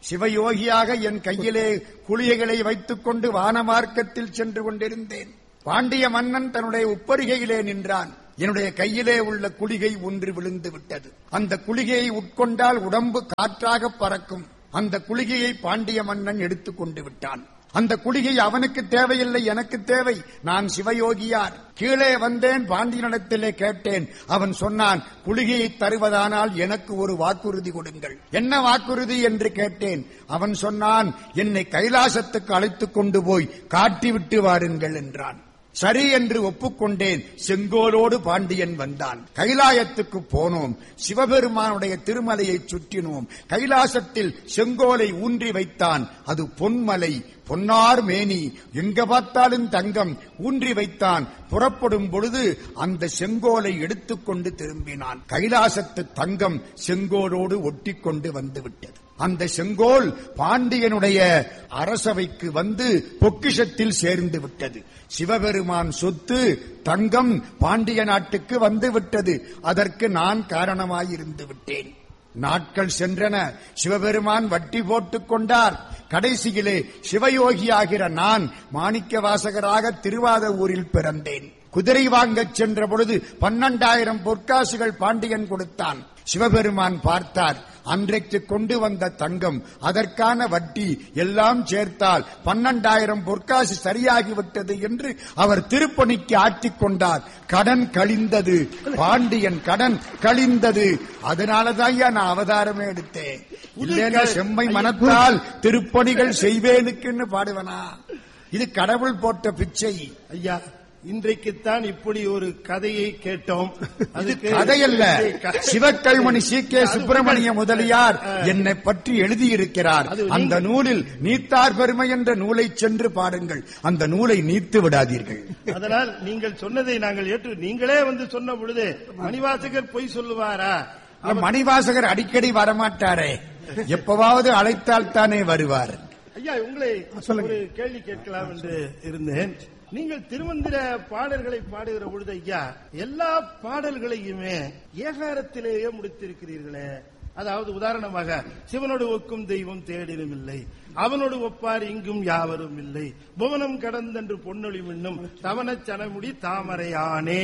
சிவயோகியாக என் கையிலே குளிகைகளை வைத்துக் கொண்டு வானமார்க்கத்தில் சென்று கொண்டிருந்தேன் பாண்டிய மன்னன் தன்னுடைய உப்பரிகையிலே நின்றான் என்னுடைய கையிலே உள்ள குளிகை ஒன்று விழுந்து விட்டது அந்த குளிகையை உட்கொண்டால் உடம்பு காற்றாக பறக்கும் அந்த குளிகையை பாண்டிய மன்னன் எடுத்துக் கொண்டு விட்டான் அந்த குளிகை அவனுக்கு தேவையில்லை எனக்கு தேவை நான் சிவயோகியார் கீழே வந்தேன் பாண்டியனிடத்திலே கேட்டேன் அவன் சொன்னான் குளிகையை தருவதானால் எனக்கு ஒரு வாக்குறுதி கொடுங்கள் என்ன வாக்குறுதி என்று கேட்டேன் அவன் சொன்னான் என்னை கைலாசத்துக்கு அழைத்துக் கொண்டு போய் காட்டிவிட்டு வாருங்கள் என்றான் சரி என்று ஒப்புக்கொண்டேன் செங்கோலோடு பாண்டியன் வந்தான் கைலாயத்துக்கு போனோம் சிவபெருமானுடைய திருமலையை சுற்றினோம் கைலாசத்தில் செங்கோலை ஊன்றி வைத்தான் அது பொன்மலை பொன்னார் மேனி எங்க பார்த்தாலும் தங்கம் ஊன்றி வைத்தான் புறப்படும் பொழுது அந்த செங்கோலை எடுத்துக்கொண்டு திரும்பினான் கைலாசத்து தங்கம் செங்கோலோடு ஒட்டிக்கொண்டு வந்து விட்டது அந்த செங்கோல் பாண்டியனுடைய அரசவைக்கு வந்து பொக்கிஷத்தில் சேர்ந்து விட்டது சிவபெருமான் சொத்து தங்கம் பாண்டிய நாட்டுக்கு வந்து விட்டது அதற்கு நான் காரணமாயிருந்து விட்டேன் நாட்கள் சென்றன சிவபெருமான் வட்டி போட்டுக் கொண்டார் கடைசியிலே சிவயோகியாகிற நான் மாணிக்க வாசகராக திருவாத ஊரில் பிறந்தேன் குதிரை வாங்கச் சென்ற பொழுது பன்னெண்டாயிரம் பொற்காசுகள் பாண்டியன் கொடுத்தான் சிவபெருமான் பார்த்தார் அன்றைக்கு கொண்டு வந்த தங்கம் அதற்கான வட்டி எல்லாம் சேர்த்தால் பன்னெண்டாயிரம் பொற்காசு சரியாகிவிட்டது என்று அவர் திருப்பணிக்கு ஆற்றிக் கொண்டார் கடன் கழிந்தது பாண்டியன் கடன் கழிந்தது அதனாலதான் நான் அவதாரமே எடுத்தேன் இல்லைன்னா செம்மை மனத்தால் திருப்பணிகள் செய்வேனுக்குன்னு பாடுவனா இது கடவுள் போட்ட பிச்சை ஐயா இன்றைக்குத்தான் இப்படி ஒரு கதையை கேட்டோம் அதுக்கு கதையல்ல சிவக்கல்மணி சி கே சுப்பிரமணிய முதலியார் என்னை பற்றி எழுதியிருக்கிறார் அது அந்த நூலில் நீத்தார் பெருமை என்ற நூலை சென்று பாருங்கள் அந்த நூலை நீத்து விடாதீர்கள் அதனால் நீங்கள் சொன்னதை நாங்கள் ஏற்று நீங்களே வந்து சொன்ன பொழுது மணிவாசகர் பொய் சொல்லுவாரா அந்த மணிவாசகர் அடிக்கடி வரமாட்டாரே எப்பவாவது அழைத்தால் தானே வருவார் ஐயா உங்களை சொல்லுங்க. ஒரு கேள்வி கேட்கலாம் என்று இருந்தேன் நீங்கள் திருமந்திர பாடல்களை பாடுகிற பொழுது ஐயா எல்லா பாடல்களையுமே ஏகாரத்திலேயே முடித்திருக்கிறீர்களே அதாவது உதாரணமாக சிவனோடு ஒக்கும் தெய்வம் தேடினும் இல்லை அவனோடு ஒப்பார் இங்கும் யாவரும் இல்லை புவனம் கடந்தென்று பொன்னொழி மின்னும் தவனச் சனமுடி தாமரையானே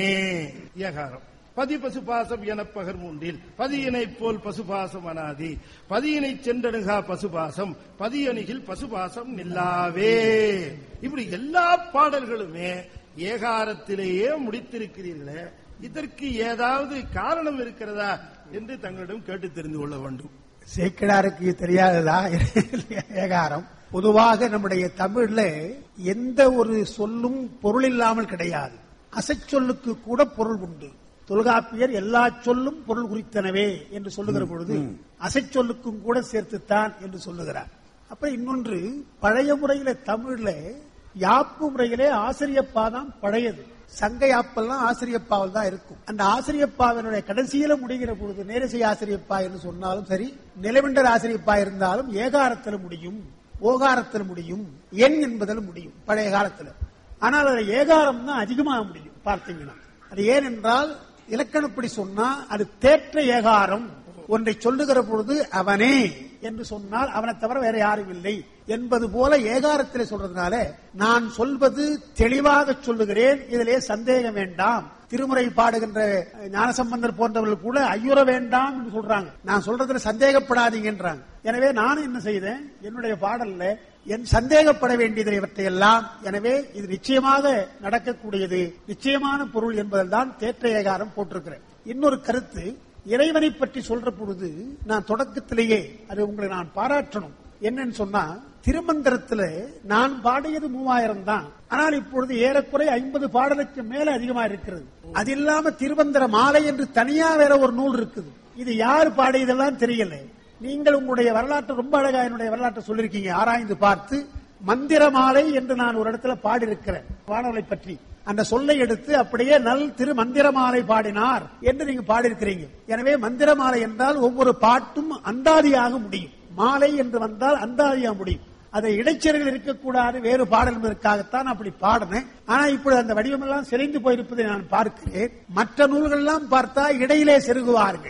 ஏகாரம் பதி பசுபாசம் என பகர் மூன்றில் பதியினைப் போல் பசுபாசம் அனாதி பதியினை சென்றணுகா பசுபாசம் பதியணிகில் பசுபாசம் நில்லாவே இப்படி எல்லா பாடல்களுமே ஏகாரத்திலேயே முடித்திருக்கிறீர்களே இதற்கு ஏதாவது காரணம் இருக்கிறதா என்று தங்களிடம் கேட்டு தெரிந்து கொள்ள வேண்டும் சேக்கிடாருக்கு தெரியாததா ஏகாரம் பொதுவாக நம்முடைய தமிழ்ல எந்த ஒரு சொல்லும் பொருள் இல்லாமல் கிடையாது அசைச்சொல்லுக்கு கூட பொருள் உண்டு தொல்காப்பியர் எல்லா சொல்லும் பொருள் குறித்தனவே என்று சொல்லுகிற பொழுது அசைச்சொல்லுக்கும் கூட சேர்த்துத்தான் என்று சொல்லுகிறார் அப்புறம் இன்னொன்று பழைய முறையில தமிழ்ல யாப்பு முறையிலே ஆசிரியப்பா தான் பழையது சங்க யாப்பெல்லாம் ஆசிரியப்பாவில் தான் இருக்கும் அந்த ஆசிரியப்பாவினுடைய கடைசியில முடிகிற பொழுது நேரசை ஆசிரியப்பா என்று சொன்னாலும் சரி நிலவெண்டர் ஆசிரியப்பா இருந்தாலும் ஏகாரத்தில் முடியும் ஓகாரத்தில் முடியும் எண் என்பதில் முடியும் பழைய காலத்துல ஆனால் அதுல ஏகாரம் தான் அதிகமாக முடியும் பார்த்தீங்கன்னா அது ஏனென்றால் இலக்கணப்படி சொன்னா அது தேற்ற ஏகாரம் ஒன்றை சொல்லுகிற பொழுது அவனே என்று சொன்னால் அவனை தவிர வேற யாரும் இல்லை என்பது போல ஏகாரத்திலே சொல்றதுனால நான் சொல்வது தெளிவாக சொல்லுகிறேன் இதிலே சந்தேகம் வேண்டாம் திருமுறை பாடுகின்ற ஞானசம்பந்தர் போன்றவர்கள் கூட ஐயுற வேண்டாம் என்று சொல்றாங்க நான் சொல்றதுல சந்தேகப்படாதீங்கன்றாங்க எனவே நானும் என்ன செய்தேன் என்னுடைய பாடல்ல என் சந்தேகப்பட வேண்டியது இவற்றையெல்லாம் எனவே இது நிச்சயமாக நடக்கக்கூடியது நிச்சயமான பொருள் என்பதில் தான் தேற்ற ஏகாரம் போட்டிருக்கிறேன் இன்னொரு கருத்து இறைவனை பற்றி சொல்ற பொழுது நான் தொடக்கத்திலேயே அது உங்களை நான் பாராட்டணும் என்னன்னு சொன்னா திருமந்திரத்துல நான் பாடியது மூவாயிரம் தான் ஆனால் இப்பொழுது ஏறக்குறை ஐம்பது பாடலுக்கு மேல அதிகமா இருக்கிறது அது இல்லாம திருமந்திர மாலை என்று தனியா வேற ஒரு நூல் இருக்குது இது யார் பாடியதெல்லாம் தெரியல நீங்கள் உங்களுடைய வரலாற்று ரொம்ப அழகா என்னுடைய வரலாற்றை சொல்லிருக்கீங்க ஆராய்ந்து பார்த்து மந்திர மாலை என்று நான் ஒரு இடத்துல பாடியிருக்கிறேன் வானவலை பற்றி அந்த சொல்லை எடுத்து அப்படியே நல் திரு மந்திரமாலை பாடினார் என்று நீங்க பாடியிருக்கிறீங்க எனவே மந்திரமாலை என்றால் ஒவ்வொரு பாட்டும் அந்தாதியாக முடியும் மாலை என்று வந்தால் அந்தாதியாக முடியும் அதை இடைச்செருகள் இருக்கக்கூடாது வேறு பாடல் என்பதற்காகத்தான் அப்படி பாடினேன் ஆனா இப்பொழுது அந்த வடிவமெல்லாம் சிதைந்து போயிருப்பதை நான் பார்க்கிறேன் மற்ற நூல்கள் எல்லாம் பார்த்தா இடையிலே செருகுவார்கள்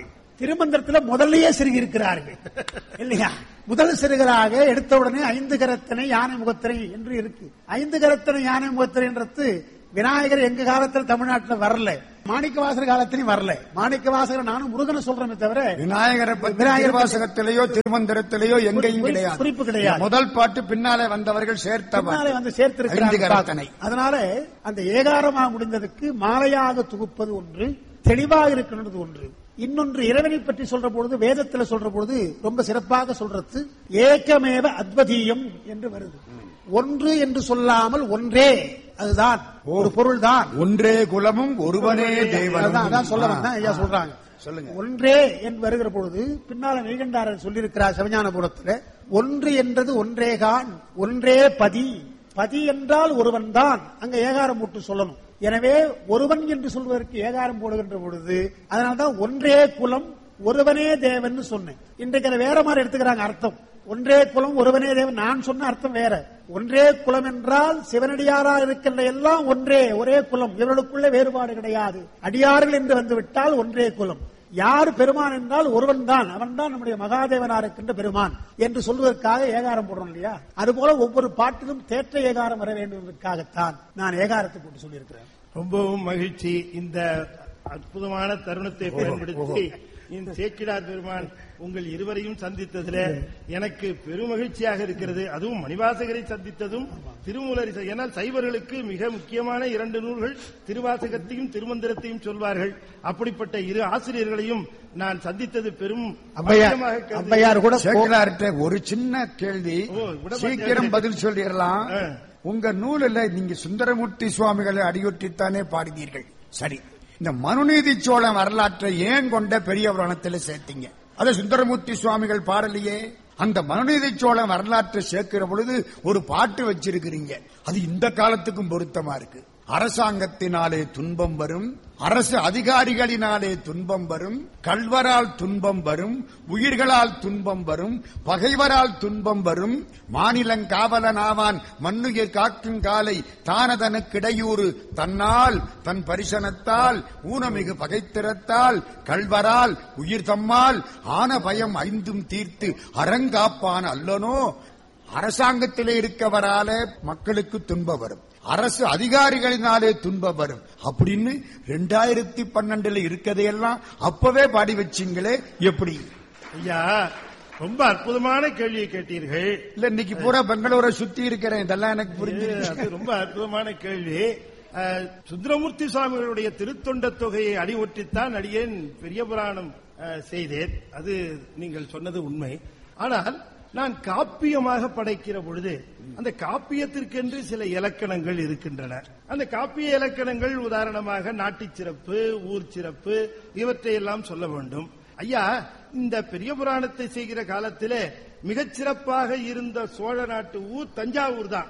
திருமந்திரத்துல முதல்லயே சிறுகி இருக்கிறார்கள் இல்லையா முதல் சிறுகராக எடுத்த உடனே ஐந்து கரத்தனை யானை முகத்திரை என்று இருக்கு ஐந்து கரத்தனை யானை முகத்திரைன்றது விநாயகர் எங்க காலத்துல தமிழ்நாட்டுல வரல மாணிக்கவாசகர் காலத்திலயும் வரல மாணிக்கவாசகர் நானும் முருகனை சொல்றேனே தவிர விநாயகரை பத்தி விநாயகர் வாசகத்திலேயோ திருமந்திரத்திலேயோ எங்கேயும் குறிப்பு- கிடையாது குறிப்பு கிடையாது. முதல் பாட்டு பின்னாலே வந்தவர்கள் சேர்த்தவர் பின்னாலே வந்து ஐந்து சேர்த்திருக்கிறார் கரத்தனை. அதனால அந்த ஏகாரமாக முடிந்ததுக்கு மாலையாக தொகுப்பது ஒன்று தெளிவாக இருக்கின்றது ஒன்று இன்னொன்று இறைவனை பற்றி சொல்ற பொழுது வேதத்துல சொல்ற பொழுது ரொம்ப சிறப்பாக சொல்றது ஏகமேவ அத்வதீயம் என்று வருது ஒன்று என்று சொல்லாமல் ஒன்றே அதுதான் ஒரு பொருள் தான் ஒன்றே குலமும் ஒருவனே தேவனும் அதான் அதான் சொல்ல வந்தேன் ஐயா சொல்றாங்க சொல்லுங்க. ஒன்றே என்று வருகிற பொழுது பின்னால மெய்கண்டாரர் சொல்லியிருக்கிறார் சிவஞானபுரத்துல ஒன்று என்றது ஒன்றேகான் ஒன்றே பதி பதி என்றால் ஒருவன் தான் அங்க ஏகாரம் போட்டு சொல்லணும் எனவே ஒருவன் என்று சொல்வதற்கு ஏகாரம் போடுகின்ற பொழுது அதனால்தான் ஒன்றே குலம் ஒருவனே தேவன் சொன்னேன் இன்றைக்கு அதை வேற மாதிரி எடுத்துக்கிறாங்க அர்த்தம் ஒன்றே குலம் ஒருவனே தேவன் நான் சொன்ன அர்த்தம் வேற ஒன்றே குலம் என்றால் சிவனடியாரா இருக்கின்ற எல்லாம் ஒன்றே ஒரே குலம் இவர்களுக்குள்ள வேறுபாடு கிடையாது அடியார்கள் என்று வந்து விட்டால் ஒன்றே குலம் யார் பெருமான் என்றால் ஒருவன் தான் அவன் தான் நம்முடைய மகாதேவனா இருக்கின்ற பெருமான் என்று சொல்வதற்காக ஏகாரம் போடுறோம் இல்லையா அதுபோல ஒவ்வொரு பாட்டிலும் தேற்ற ஏகாரம் வர வேண்டும் என்பதற்காகத்தான் நான் ஏகாரத்தை போட்டு சொல்லியிருக்கிறேன் ரொம்பவும் மகிழ்ச்சி இந்த அற்புதமான தருணத்தை பயன்படுத்தி இந்த சேக்கிடார் பெருமான் உங்கள் இருவரையும் சந்தித்ததுல எனக்கு பெருமகிழ்ச்சியாக இருக்கிறது அதுவும் மணிவாசகரை சந்தித்ததும் திருமூலரை ச- ஏனால் சைவர்களுக்கு மிக முக்கியமான இரண்டு நூல்கள் திருவாசகத்தையும் திருமந்திரத்தையும் சொல்வார்கள் அப்படிப்பட்ட இரு ஆசிரியர்களையும் நான் சந்தித்தது பெரும் அவ்வையார் பாக்கியமாக கருதுகிறேன். அவ்வையார் கூட சேக்கலார்ட்ட ஒரு சின்ன கேள்வி ஓ, விட சீக்கிரம் மாட்டேன். பதில் சொல்லிடலாம் ஆ. உங்க நூலில் நீங்க சுந்தரமூர்த்தி சுவாமிகளை அடியொற்றித்தானே பாடினீர்கள் சரி இந்த மனுநீதி சோழன் வரலாற்றை ஏன் கொண்ட பெரிய புராணத்தில் சேர்த்தீங்க அதை சுந்தரமூர்த்தி சுவாமிகள் பாடலையே அந்த மனுநீதி சோழன் வரலாற்றை சேர்க்கிற பொழுது ஒரு பாட்டு வச்சிருக்கிறீங்க அது இந்த காலத்துக்கும் பொருத்தமா இருக்கு அரசாங்கத்தினாலே துன்பம் வரும் அரசு அதிகாரிகளினாலே துன்பம் வரும் கல்வரால் துன்பம் வரும் உயிர்களால் துன்பம் வரும் பகைவரால் துன்பம் வரும் மாநிலங்காவலனாவான் மண்ணுயிர் காக்கும் காலை தானதனுக்கிடையூறு தன்னால் தன் பரிசனத்தால் ஊனமிகு பகைத்திறத்தால் கல்வரால் உயிர் தம்மால் ஆன பயம் ஐந்தும் தீர்த்து அறங்காப்பான் அல்லனோ அரசாங்கத்திலே இருக்கவரால மக்களுக்கு துன்பம் வரும் அரசு அதிகாரிகளினாலே துன்பம் வரும் அப்படின்னு ரெண்டாயிரத்தி பன்னெண்டுல இருக்கதையெல்லாம் அப்பவே பாடி வச்சீங்களே எப்படி ஐயா ரொம்ப அற்புதமான கேள்வியை கேட்டீர்கள் இல்ல இன்னைக்கு பூரா பெங்களூரை சுத்தி இருக்கிறேன் இதெல்லாம் எனக்கு புரிஞ்சிருச்சு அது ரொம்ப அற்புதமான கேள்வி அஹ், சுந்தரமூர்த்தி சுவாமிகளுடைய திருத்தொண்ட தொகையை அடிவொற்றித்தான் அடியேன் பெரிய புராணம் அஹ், செய்தேன் அது நீங்கள் சொன்னது உண்மை ஆனால் நான் காப்பியமாக படைக்கிற பொழுது அந்த காப்பியத்திற்கென்று சில இலக்கணங்கள் இருக்கின்றன அந்த காப்பிய இலக்கணங்கள் உதாரணமாக நாட்டுச் சிறப்பு ஊர் சிறப்பு இவற்றை எல்லாம் சொல்ல வேண்டும் ஐயா இந்த பெரிய புராணத்தை செய்கிற காலத்திலே மிகச் சிறப்பாக இருந்த சோழ நாட்டு ஊர் தஞ்சாவூர் தான்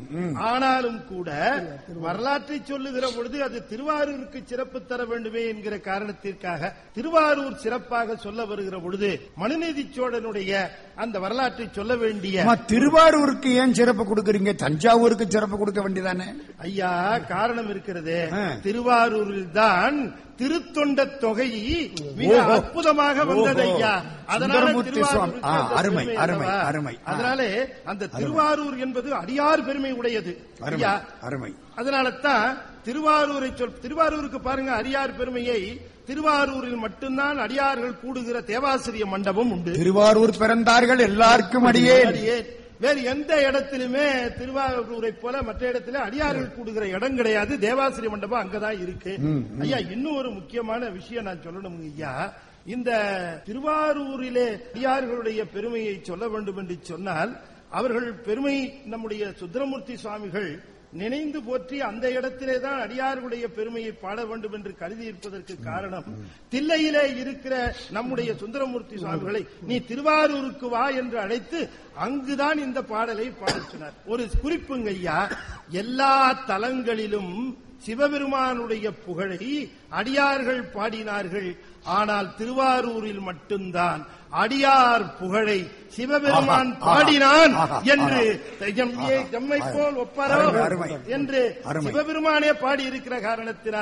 ஆனாலும் கூட வரலாற்றை சொல்லுகிற பொழுது அது திருவாரூருக்கு சிறப்பு தர வேண்டுமே என்கிற காரணத்திற்காக திருவாரூர் சிறப்பாக சொல்ல வருகிற பொழுது மனுநீதி சோழனுடைய அந்த வரலாற்றை சொல்ல வேண்டிய அம்மா, திருவாரூருக்கு ஏன் சிறப்பு கொடுக்கறீங்க தஞ்சாவூருக்கு சிறப்பு கொடுக்க வேண்டியதானே ஐயா காரணம் இருக்கிறது ஆ. திருவாரூரில் தான் திருத்தொண்ட தொகை மிக ஓஹோ. அற்புதமாக வந்தது ஓஹோ. ஐயா அதனால சுந்தரமூர்த்தி சுவாமி. திருவாரூருக்கு ஆ, அந்த அருமை, பெருமை அருமை, அல்லவா? அருமை. ஆ. அதனாலே அந்த திருவாரூர் என்பது அடியார் பெருமை உடையது அருமை ஐயா அருமை அதனால தான் திருவாரூரை சொல் திருவாரூருக்கு பாருங்க அடியார் பெருமையை திருவாரூரில் மட்டும்தான் அடியார்கள் கூடுகிற தேவாசிரிய மண்டபம் உண்டு திருவாரூர் பிறந்தார்கள் எல்லாருக்கும் அடியே அடியேன். வேறு எந்த இடத்திலுமே திருவாரூரை போல மற்ற இடத்துல அடியார்கள் கூடுகிற இடம் கிடையாது தேவாசிரிய மண்டபம் அங்கதான் இருக்கு ஐயா இன்னும் ஒரு முக்கியமான விஷயம் நான் சொல்லணும் ஐயா இந்த திருவாரூரிலே அடியார்களுடைய பெருமையை சொல்ல வேண்டும் என்று சொன்னால் அவர்கள் பெருமை நம்முடைய சுந்தரமூர்த்தி சுவாமிகள் நினைந்து போற்றி அந்த இடத்திலே தான் அடியார்களுடைய பெருமையை பாட வேண்டும் என்று கருதி இருப்பதற்கு காரணம் தில்லையிலே இருக்கிற நம்முடைய சுந்தரமூர்த்தி சுவாமிகளை நீ திருவாரூருக்கு வா என்று அழைத்து அங்குதான் இந்த பாடலை பாடச் சொன்னார் ஒரு குறிப்புங்க ஐயா எல்லா தலங்களிலும் சிவபெருமானுடைய புகழை அடியார்கள் பாடினார்கள் ஆனால் திருவாரூரில் மட்டும்தான் அடியார் புகழை சிவபெருமான் ஆஹா, பாடினான் ஆஹா, என்று ஆஹா. எம் ஏ- எம்மை போல் ஒப்பாரோ அருமை, அருமை. என்று அருமை. சிவபெருமானே பாடி இருக்கிற காரணத்தினாலே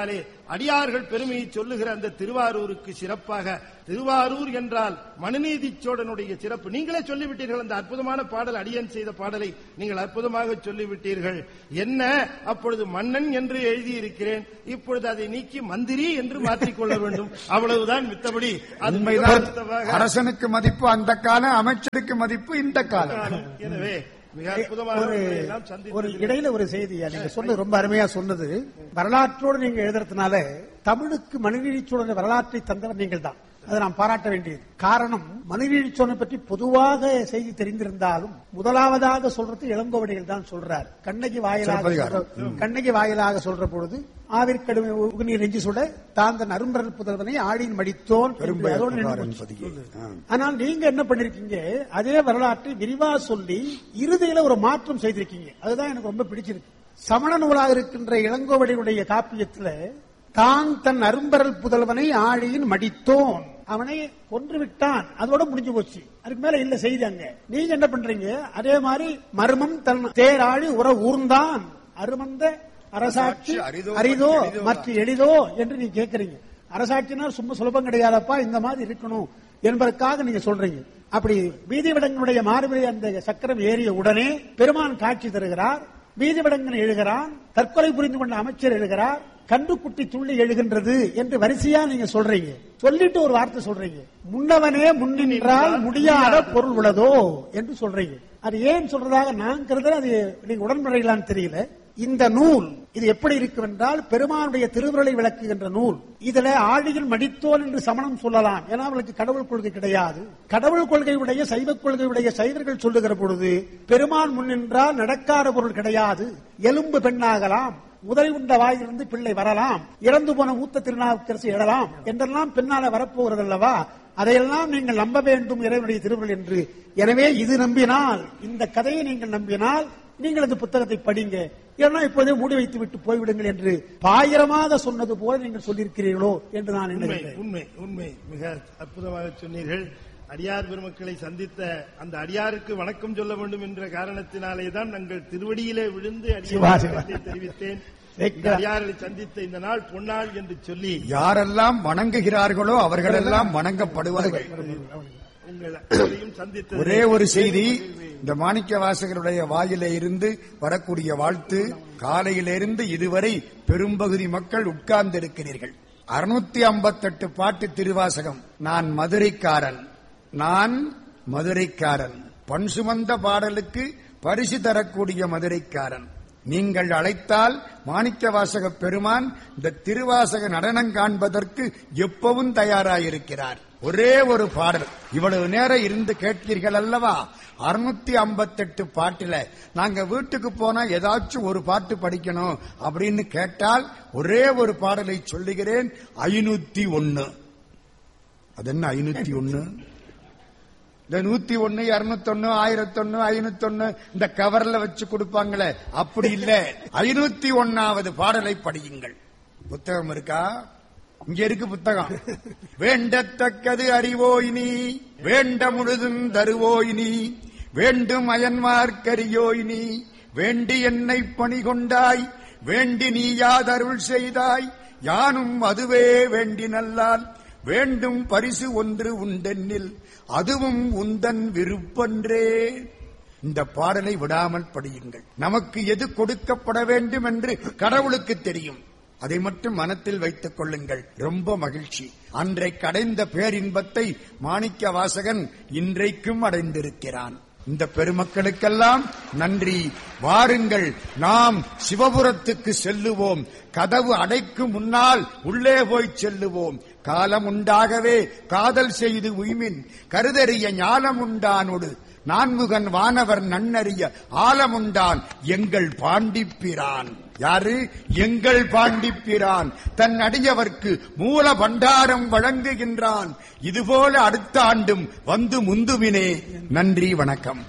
அடியார்கள் பெருமையை சொல்லுகிற அந்த திருவாரூருக்கு சிறப்பாக திருவாரூர் என்றால் மனுநீதி சோழனுடைய சிறப்பு நீங்களே சொல்லிவிட்டீர்கள் அந்த அற்புதமான பாடல் அடியன் செய்த பாடலை நீங்கள் அற்புதமாக சொல்லிவிட்டீர்கள் என்ன அப்பொழுது மன்னன் என்று எழுதியிருக்கிறேன் இப்பொழுது அதை நீக்கி மந்திரி என்று மாற்றிக்கொள்ள வேண்டும் அவ்வளவுதான் மித்தபடி அது உண்மைதான் மிகப்படுத்தமாக அரசனுக்கு மதிப்பு அந்த காலம் அமைச்சருக்கு மதிப்பு இந்த காலம் எனவே மிக அற்புதமாக ஒரு உங்களை எல்லாம் ஒரு சந்தித்ததில் இடையில ஒரு செய்தியா நீங்க சொன்னது ரொம்ப அருமையா சொன்னது வரலாற்றோடு நீங்க எழுதுறதுனால தமிழுக்கு மனுநீதி சோழன் வரலாற்றை தந்தவர் நீங்கள் தான் அதை நாம் பாராட்ட வேண்டியது காரணம் மனுநீதி சோழனை பற்றி பொதுவாக செய்தி தெரிந்திருந்தாலும் முதலாவதாக சொல்றது இளங்கோவடிகள் தான் சொல்றார் கண்ணகி வாயிலாக சிலப்பதிகாரம். சொல்ற- கண்ணகி வாயிலாக சொல்ற பொழுது ஆவிற்கடுமை உகுநீர் நெஞ்சு சுட தாந்தன் அரும்பரல் புதல்வனை ஆடியின் மடித்தோன் என்று பெரும்பெயர் அதோடு நின்று புகாரன் போச்சு. பதிகை. ஆ. ஆனால் நீங்க என்ன பண்ணிருக்கீங்க அதே வரலாற்றை விரிவா சொல்லி இறுதியில ஒரு மாற்றம் செய்திருக்கீங்க அதுதான் எனக்கு ரொம்ப பிடிச்சிருக்கு சமண நூலாக இருக்கின்ற இளங்கோவடியுடைய காப்பியத்துல தான் தன் அரும்பரல் புதல்வனை ஆழியின் மடித்தோன் அவனை கொன்று விட்டான் அதோட முடிஞ்சு போச்சு அதுக்கு மேல இல்ல செய்தி அங்க நீங்க என்ன பண்றீங்க அதே மாதிரி மர்மம் தன் தேராழி உற ஊர்ந்தான் அருமந்த அரசாட்சி அரிதோ, அரிதோ எளிதோ. மற்ற எளிதோ என்று நீங்க கேக்குறீங்க அரசாட்சினா சும்மா சுலபம் கிடையாதப்பா இந்த மாதிரி இருக்கணும் என்பதற்காக நீங்க சொல்றீங்க அப்படி வீதி விடங்களுடைய மார்பிலை அந்த சக்கரம் ஏறிய உடனே பெருமான் காட்சி தருகிறார் வீதி விடங்கன் எழுகிறான் தற்கொலை புரிந்து கொண்ட அமைச்சர் எழுகிறார் கண்டுக்குட்டி துள்ளி எழுகின்றது என்று வரிசையா நீங்க சொல்றீங்க சொல்லிட்டு ஒரு வார்த்தை சொல்றீங்க முன்னவனே முன்னின்றால் முடியாத பொருள் உள்ளதோ என்று சொல்றீங்க அது ஏன் சொல்றதாக நான் கருதுறேன் அது நீங்க உடன்படுறீங்களான்னு தெரியல இந்த நூல் இது எப்படி இருக்கும் என்றால் பெருமானுடைய திருவுருளை விளக்குகின்ற நூல் இதுல ஆழியில் மடித்தோன் என்று சமணம் சொல்லலாம் ஏன்னா அவளுக்கு கடவுள் கொள்கை கிடையாது கடவுள் கொள்கையுடைய சைவ கொள்கையுடைய சைவர்கள் சொல்லுகிற பொழுது பெருமான் முன்னின்றால் நடக்காத பொருள் கிடையாது எலும்பு பெண்ணாகலாம் முதல் உண்ட வாயிலிருந்து பிள்ளை வரலாம் இறந்து போன மூத்த திருநாவுக்கரசு எழலாம் என்றெல்லாம் பின்னால வரப்போகிறது அல்லவா அதையெல்லாம் நீங்கள் நம்ப வேண்டும் இறைவனுடைய திருவுருள் என்று எனவே இது நம்பினால் இந்த கதையை நீங்கள் நம்பினால் நீங்கள் இந்த புத்தகத்தை படிங்க ஏன்னா இப்போதே மூடி வைத்து விட்டு போய்விடுங்கள் என்று பாயிரமாக சொன்னது போல நீங்கள் சொல்லியிருக்கிறீர்களோ என்று நான் உண்மை எண்ணுகிறேன் உண்மை உண்மை மிக அற்புதமாக சொன்னீர்கள் அடியார் பெருமக்களை சந்தித்த அந்த அடியாருக்கு வணக்கம் சொல்ல வேண்டும் என்ற காரணத்தினாலே தான் நாங்கள் திருவடியிலே விழுந்து சிவா, அடியார் சிவா. வணக்கத்தை தெரிவித்தேன் சரி. இந்த அடியார்களை சந்தித்த இந்த நாள் பொன்னாள் என்று சொல்லி யாரெல்லாம் வணங்குகிறார்களோ அவர்களெல்லாம் வணங்கப்படுவார்கள் உங்கள் அனைவரையும் சந்தித்த ஒரே ஒரு செய்தி இந்த மாணிக்க வாசகருடைய வாயிலே இருந்து வரக்கூடிய வாழ்த்து காலையிலிருந்து இதுவரை பெரும்பகுதி மக்கள் உட்கார்ந்திருக்கிறீர்கள் அறுநூத்தி ஐம்பத்தெட்டு பாட்டு திருவாசகம் நான் மதுரைக்காரன் நான் மதுரைக்காரன் பண் சுமந்த பாடலுக்கு பரிசு தரக்கூடிய மதுரைக்காரன் நீங்கள் அழைத்தால் மாணிக்க வாசக பெருமான் இந்த திருவாசக நடனம் காண்பதற்கு எப்பவும் தயாராயிருக்கிறார் ஒரே ஒரு பாடல் இவ்வளவு நேரம் இருந்து கேட்பீர்கள் அல்லவா அறுநூத்தி ஐம்பத்தெட்டு பாட்டுல நாங்க வீட்டுக்கு போனா ஏதாச்சும் ஒரு பாட்டு படிக்கணும் அப்படின்னு கேட்டால் ஒரே ஒரு பாடலை சொல்லுகிறேன் ஐநூத்தி ஒன்னு அது என்ன ஐநூத்தி ஒன்னு இந்த நூத்தி ஒன்னு இருநூத்தொன்னு ஆயிரத்தொன்னு ஐநூத்தொன்னு இந்த கவர்ல வச்சு கொடுப்பாங்களே அப்படி இல்ல ஐநூத்தி ஒன்னாவது பாடலை படியுங்கள் புத்தகம் இருக்கா இங்க இருக்கு புத்தகம் வேண்டத்தக்கது அறிவோய் நீ வேண்ட முழுதும் தருவோய் நீ வேண்டும் அயன்மார்க்கரியோய் நீ வேண்டி என்னை பணி கொண்டாய் வேண்டி நீ யாதருள் செய்தாய் யானும் அதுவே வேண்டி நல்லால் வேண்டும் பரிசு ஒன்று உண்டென்னில் அதுவும் உந்தன் விருப்பன்றே இந்த பாடலை விடாமல் படியுங்கள் நமக்கு எது கொடுக்கப்பட வேண்டும் என்று கடவுளுக்கு தெரியும் அதை மட்டும் மனத்தில் வைத்துக் கொள்ளுங்கள் ரொம்ப மகிழ்ச்சி அன்றைக்கு அடைந்த பேரின்பத்தை மாணிக்க வாசகன் இன்றைக்கும் அடைந்திருக்கிறான் இந்த பெருமக்களுக்கெல்லாம் நன்றி வாருங்கள் நாம் சிவபுரத்துக்கு செல்லுவோம் கதவு அடைக்கும் முன்னால் உள்ளே போய் செல்லுவோம் காலம் உண்டாகவே காதல் செய்து உய்மின் கருதறிய ஞானம் உண்டானொடு நான்முகன் வானவர் நன்னறிய ஆலமுண்டான் எங்கள் பாண்டிப்பிரான் யாரு எங்கள் பாண்டிப்பிரான் தன் அடியவர்க்கு மூல பண்டாரம் வழங்குகின்றான் இதுபோல அடுத்த ஆண்டும் வந்து முந்துவினே நன்றி வணக்கம்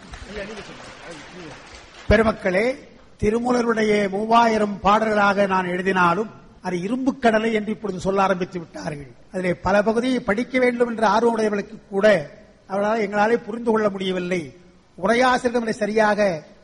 பெருமக்களே திருமூலருடைய மூவாயிரம் பாடல்களாக நான் எழுதினாலும் அது இரும்பு கடலை என்று இப்பொழுது சொல்ல ஆரம்பித்து விட்டார்கள் அதிலே பல பகுதியை படிக்க வேண்டும் என்ற ஆர்வமுடையவர்களுக்கு கூட அவர்களால் எங்களாலே புரிந்து கொள்ள முடியவில்லை உரையாசிரியர் அதை சரியாக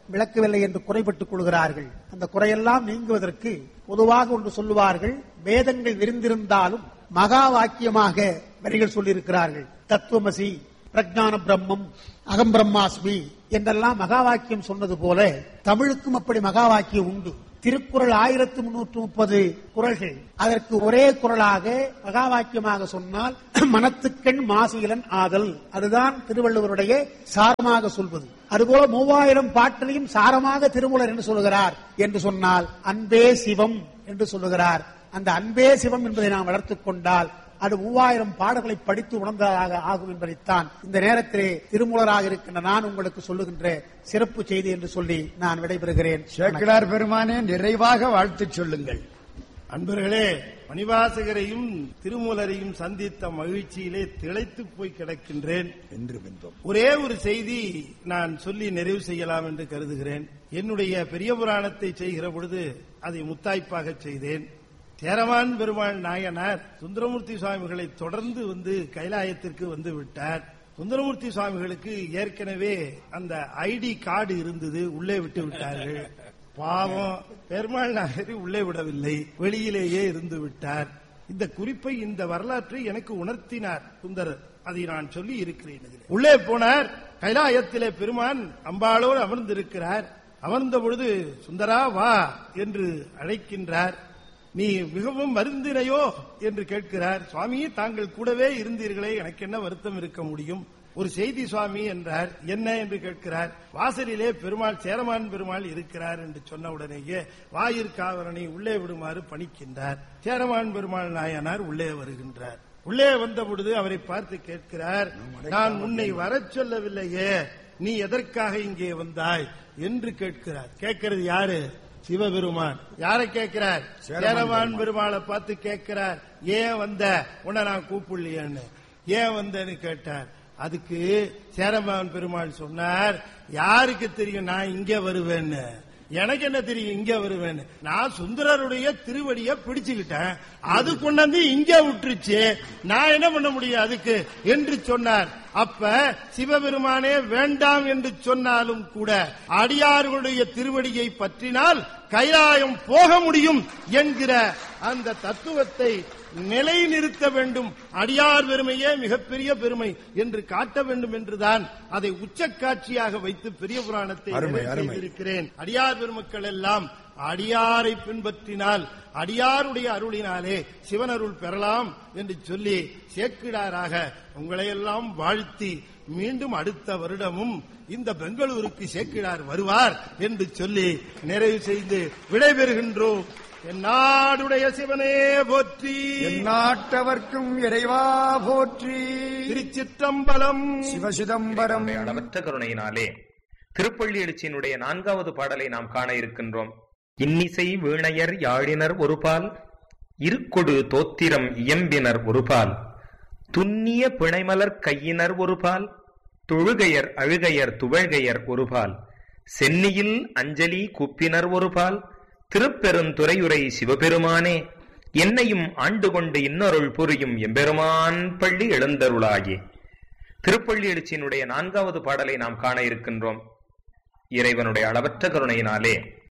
விளக்கவில்லை என்று குறைபட்டுக் கொள்கிறார்கள் அந்த குறையெல்லாம் நீங்குவதற்கு பொதுவாக ஒன்று சொல்லுவார்கள் வேதங்கள் விரிந்திருந்தாலும் மகா வாக்கியமாக வரிகள் சொல்லியிருக்கிறார்கள் தத்துவமசி பிரஜான பிரம்மம் அகம் பிரம்மாஸ்மி என்றெல்லாம் மகா வாக்கியம் சொன்னது போல தமிழுக்கும் அப்படி மகா வாக்கியம் உண்டு திருக்குறள் ஆயிரத்தி முன்னூற்று முப்பது குறள்கள் அதற்கு ஒரே குறளாக மகா வாக்கியமாக சொன்னால் மனத்துக்கண் மாசீலன் ஆதல் அதுதான் திருவள்ளுவருடைய சாரமாக சொல்வது அதுபோல மூவாயிரம் பாட்டிலையும் சாரமாக திருமூலர் என்று சொல்லுகிறார் என்று சொன்னால் அன்பே சிவம் என்று சொல்லுகிறார் அந்த அன்பே சிவம் என்பதை நாம் வளர்த்துக் கொண்டால் அது மூவாயிரம் பாடல்களை படித்து உணர்ந்ததாக ஆகும் என்பதைத்தான் இந்த நேரத்திலே திருமூலராக இருக்கின்ற நான் உங்களுக்கு சொல்லுகின்ற சிறப்பு செய்தி என்று சொல்லி நான் விடைபெறுகிறேன் சேக்கிழார் பெருமானே நிறைவாக வாழ்த்துச் சொல்லுங்கள் அன்பர்களே மணிவாசகரையும் திருமூலரையும் சந்தித்த மகிழ்ச்சியிலே திளைத்து போய் கிடக்கின்றேன் என்று பின்பம் ஒரே ஒரு செய்தி நான் சொல்லி நிறைவு செய்யலாம் என்று கருதுகிறேன் என்னுடைய பெரிய புராணத்தை செய்கிற பொழுது அதை முத்தாய்ப்பாக செய்தேன் சேரமான் பெருமாள் நாயனார் சுந்தரமூர்த்தி சுவாமிகளை தொடர்ந்து வந்து கைலாயத்திற்கு வந்து விட்டார் சுந்தரமூர்த்தி சுவாமிகளுக்கு ஏற்கனவே அந்த ஐடி கார்டு இருந்தது உள்ளே விட்டு விட்டார்கள் பாவம் பெருமாள் நாயரை உள்ளே விடவில்லை வெளியிலேயே இருந்து விட்டார் இந்த குறிப்பை இந்த வரலாற்றை எனக்கு உணர்த்தினார் சுந்தரர் அதை நான் சொல்லி இருக்கிறேன் இதிலே. உள்ளே போனார் கைலாயத்திலே பெருமான் அம்பாளோடு அமர்ந்திருக்கிறார் அமர்ந்த பொழுது சுந்தரா வா என்று அழைக்கின்றார் நீ மிகவும் வருந்தினையோ என்று கேட்கிறார் சுவாமி தாங்கள் கூடவே இருந்தீர்களே எனக்கு என்ன வருத்தம் இருக்க முடியும் ஒரு செய்தி சுவாமி என்றார் என்ன என்று கேட்கிறார் வாசலிலே பெருமாள் சேரமான் பெருமாள் இருக்கிறார் என்று சொன்ன உடனேயே வாயிற்காவலனை உள்ளே விடுமாறு பணிக்கின்றார் சேரமான் பெருமாள் நாயனார் உள்ளே வருகின்றார் உள்ளே வந்த பொழுது அவரை பார்த்து கேட்கிறார் நான் உன்னை வரச் சொல்லவில்லையே நீ எதற்காக இங்கே வந்தாய் என்று கேட்கிறார் கேட்கிறது யாரு சிவபெருமான் யாரை கேட்கிறார் சேரமான் பெருமாளை பார்த்து கேட்கிறார் ஏன் வந்த உன்னை நான் கூப்பிடலையேன்னு ஏன் வந்தேன்னு கேட்டார் அதுக்கு சேரமான் பெருமாள் சொன்னார் யாருக்கு தெரியும் நான் இங்க வருவேன்னு எனக்கு என்ன தெரியும் இங்க வருவேன்னு நான் சுந்தரருடைய திருவடியை பிடிச்சுக்கிட்டேன் அது கொண்டாந்து இங்க விட்டுருச்சு நான் என்ன பண்ண முடியும் அதுக்கு என்று சொன்னார் அப்ப சிவபெருமானே வேண்டாம் என்று சொன்னாலும் கூட அடியார்களுடைய திருவடியை பற்றினால் கைலாயம் போக முடியும் என்கிற அந்த தத்துவத்தை நிலைநிறுத்த வேண்டும் அடியார் பெருமையே மிகப்பெரிய பெருமை என்று காட்ட வேண்டும் என்றுதான் அதை உச்சக்காட்சியாக வைத்து பெரிய புராணத்தை அருமை, நிறைவு அருமை. செய்திருக்கிறேன் அடியார் பெருமக்கள் எல்லாம் அடியாரை பின்பற்றினால் அடியாருடைய அருளினாலே சிவனருள் பெறலாம் என்று சொல்லி சேக்கிடாராக உங்களையெல்லாம் வாழ்த்தி மீண்டும் அடுத்த வருடமும் இந்த பெங்களூருக்கு சேக்கிடார் வருவார் என்று சொல்லி நிறைவு செய்து விடைபெறுகின்றோம் என் நாடுடைய சிவனே போற்றி எந்நாட்டவர்க்கும் இறைவா போற்றி திருச்சிற்றம்பலம் சிவசிதம்பரம் அளவற்ற கருணையினாலே திருப்பள்ளி எழுச்சியினுடைய நான்காவது பாடலை நாம் காண இருக்கின்றோம் இன்னிசை வீணையர் யாழினர் ஒருபால் இருக்கொடு தோத்திரம் இயம்பினர் ஒருபால் துன்னிய பிணைமலர் கையினர் ஒருபால் தொழுகையர் அழுகையர் துவழ்கையர் ஒருபால் சென்னியில் அஞ்சலி குப்பினர் ஒருபால் திருப்பெருந்துறையுரை சிவபெருமானே என்னையும் ஆண்டு கொண்டு இன்னொருள் புரியும் எம்பெருமான் பள்ளி எழுந்தருளாயே திருப்பள்ளி எழுச்சியினுடைய நான்காவது பாடலை நாம் காண இருக்கின்றோம் இறைவனுடைய அளவற்ற கருணையினாலே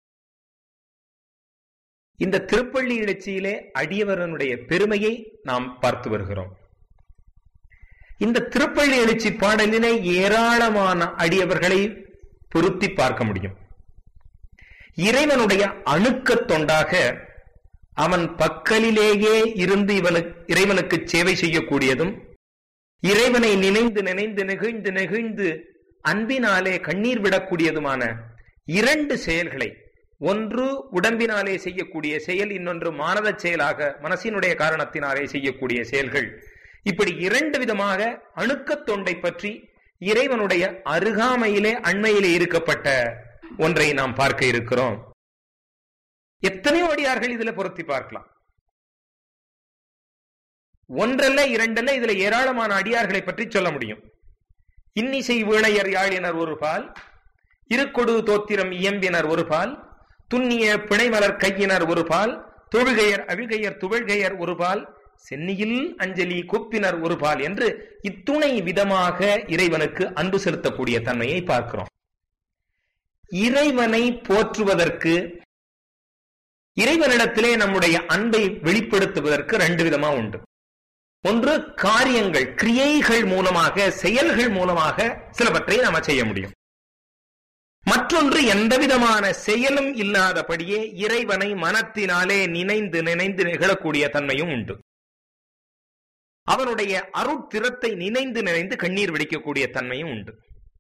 இந்த திருப்பள்ளி எழுச்சியிலே அடியவரனுடைய பெருமையை நாம் பார்த்து வருகிறோம் இந்த திருப்பள்ளி எழுச்சி பாடலிலே ஏராளமான அடியவர்களை பொருத்தி பார்க்க முடியும் இறைவனுடைய அணுக்கத் தொண்டாக அவன் பக்கலிலேயே இருந்து இவனுக்கு இறைவனுக்கு சேவை செய்யக்கூடியதும் இறைவனை நினைந்து நினைந்து நெகிழ்ந்து நெகிழ்ந்து அன்பினாலே கண்ணீர் விடக்கூடியதுமான இரண்டு செயல்களை ஒன்று உடம்பினாலே செய்யக்கூடிய செயல் இன்னொன்று மானத செயலாக மனசினுடைய காரணத்தினாலே செய்யக்கூடிய செயல்கள் இப்படி இரண்டு விதமாக அணுக்கத் தொண்டை பற்றி இறைவனுடைய அருகாமையிலே அண்மையிலே இருக்கப்பட்ட ஒன்றை நாம் பார்க்க இருக்கிறோம் எத்தனையோ அடியார்கள் இதுல பொருத்தி பார்க்கலாம் ஒன்றல்ல இரண்டல்ல இதுல ஏராளமான அடியார்களை பற்றி சொல்ல முடியும் இன்னிசை வீணையர் யாழினர் ஒரு பால் இருக்கொடு தோத்திரம் இயம்பினர் ஒரு பால் துண்ணிய பிணைமலர் கையினர் ஒரு பால் தொழுகையர் அழுகையர் துவழ்கையர் ஒரு பால் சென்னியில் அஞ்சலி கொப்பினர் ஒரு பால் என்று இத்துணை விதமாக இறைவனுக்கு அன்பு செலுத்தக்கூடிய தன்மையை பார்க்கிறோம் இறைவனை போற்றுவதற்கு இறைவனிடத்திலே நம்முடைய அன்பை வெளிப்படுத்துவதற்கு ரெண்டு விதமா உண்டு ஒன்று காரியங்கள் கிரியைகள் மூலமாக செயல்கள் மூலமாக சிலவற்றை நாம செய்ய முடியும் மற்றொன்று எந்தவிதமான செயலும் இல்லாதபடியே இறைவனை மனத்தினாலே நினைந்து நினைந்து நிகழக்கூடிய தன்மையும் உண்டு அவனுடைய அருட்திறத்தை நினைந்து நினைந்து கண்ணீர் வெடிக்கக்கூடிய தன்மையும் உண்டு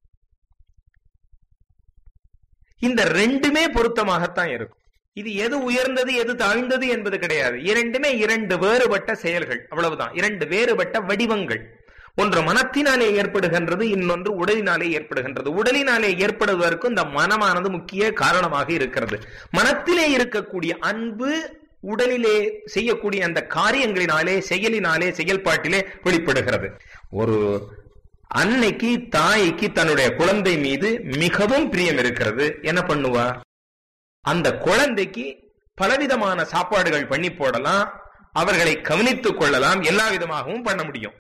இந்த ரெண்டுமே பொருத்தமாகத்தான் இருக்கும் இது எது உயர்ந்தது எது தாழ்ந்தது என்பது கிடையாது இரண்டுமே இரண்டு வேறுபட்ட செயல்கள் அவ்வளவுதான் இரண்டு வேறுபட்ட வடிவங்கள் ஒன்று மனத்தினாலே ஏற்படுகின்றது இன்னொன்று உடலினாலே ஏற்படுகின்றது உடலினாலே ஏற்படுவதற்கு இந்த மனமானது முக்கிய காரணமாக இருக்கிறது மனத்திலே இருக்கக்கூடிய அன்பு உடலிலே செய்யக்கூடிய அந்த காரியங்களினாலே செயலினாலே செயல்பாட்டிலே வெளிப்படுகிறது ஒரு அன்னைக்கு தாய்க்கு தன்னுடைய குழந்தை மீது மிகவும் பிரியம் இருக்கிறது என்ன பண்ணுவா அந்த குழந்தைக்கு பலவிதமான சாப்பாடுகள் பண்ணி போடலாம் அவர்களை கவனித்துக் கொள்ளலாம் எல்லா விதமாகவும் பண்ண முடியும்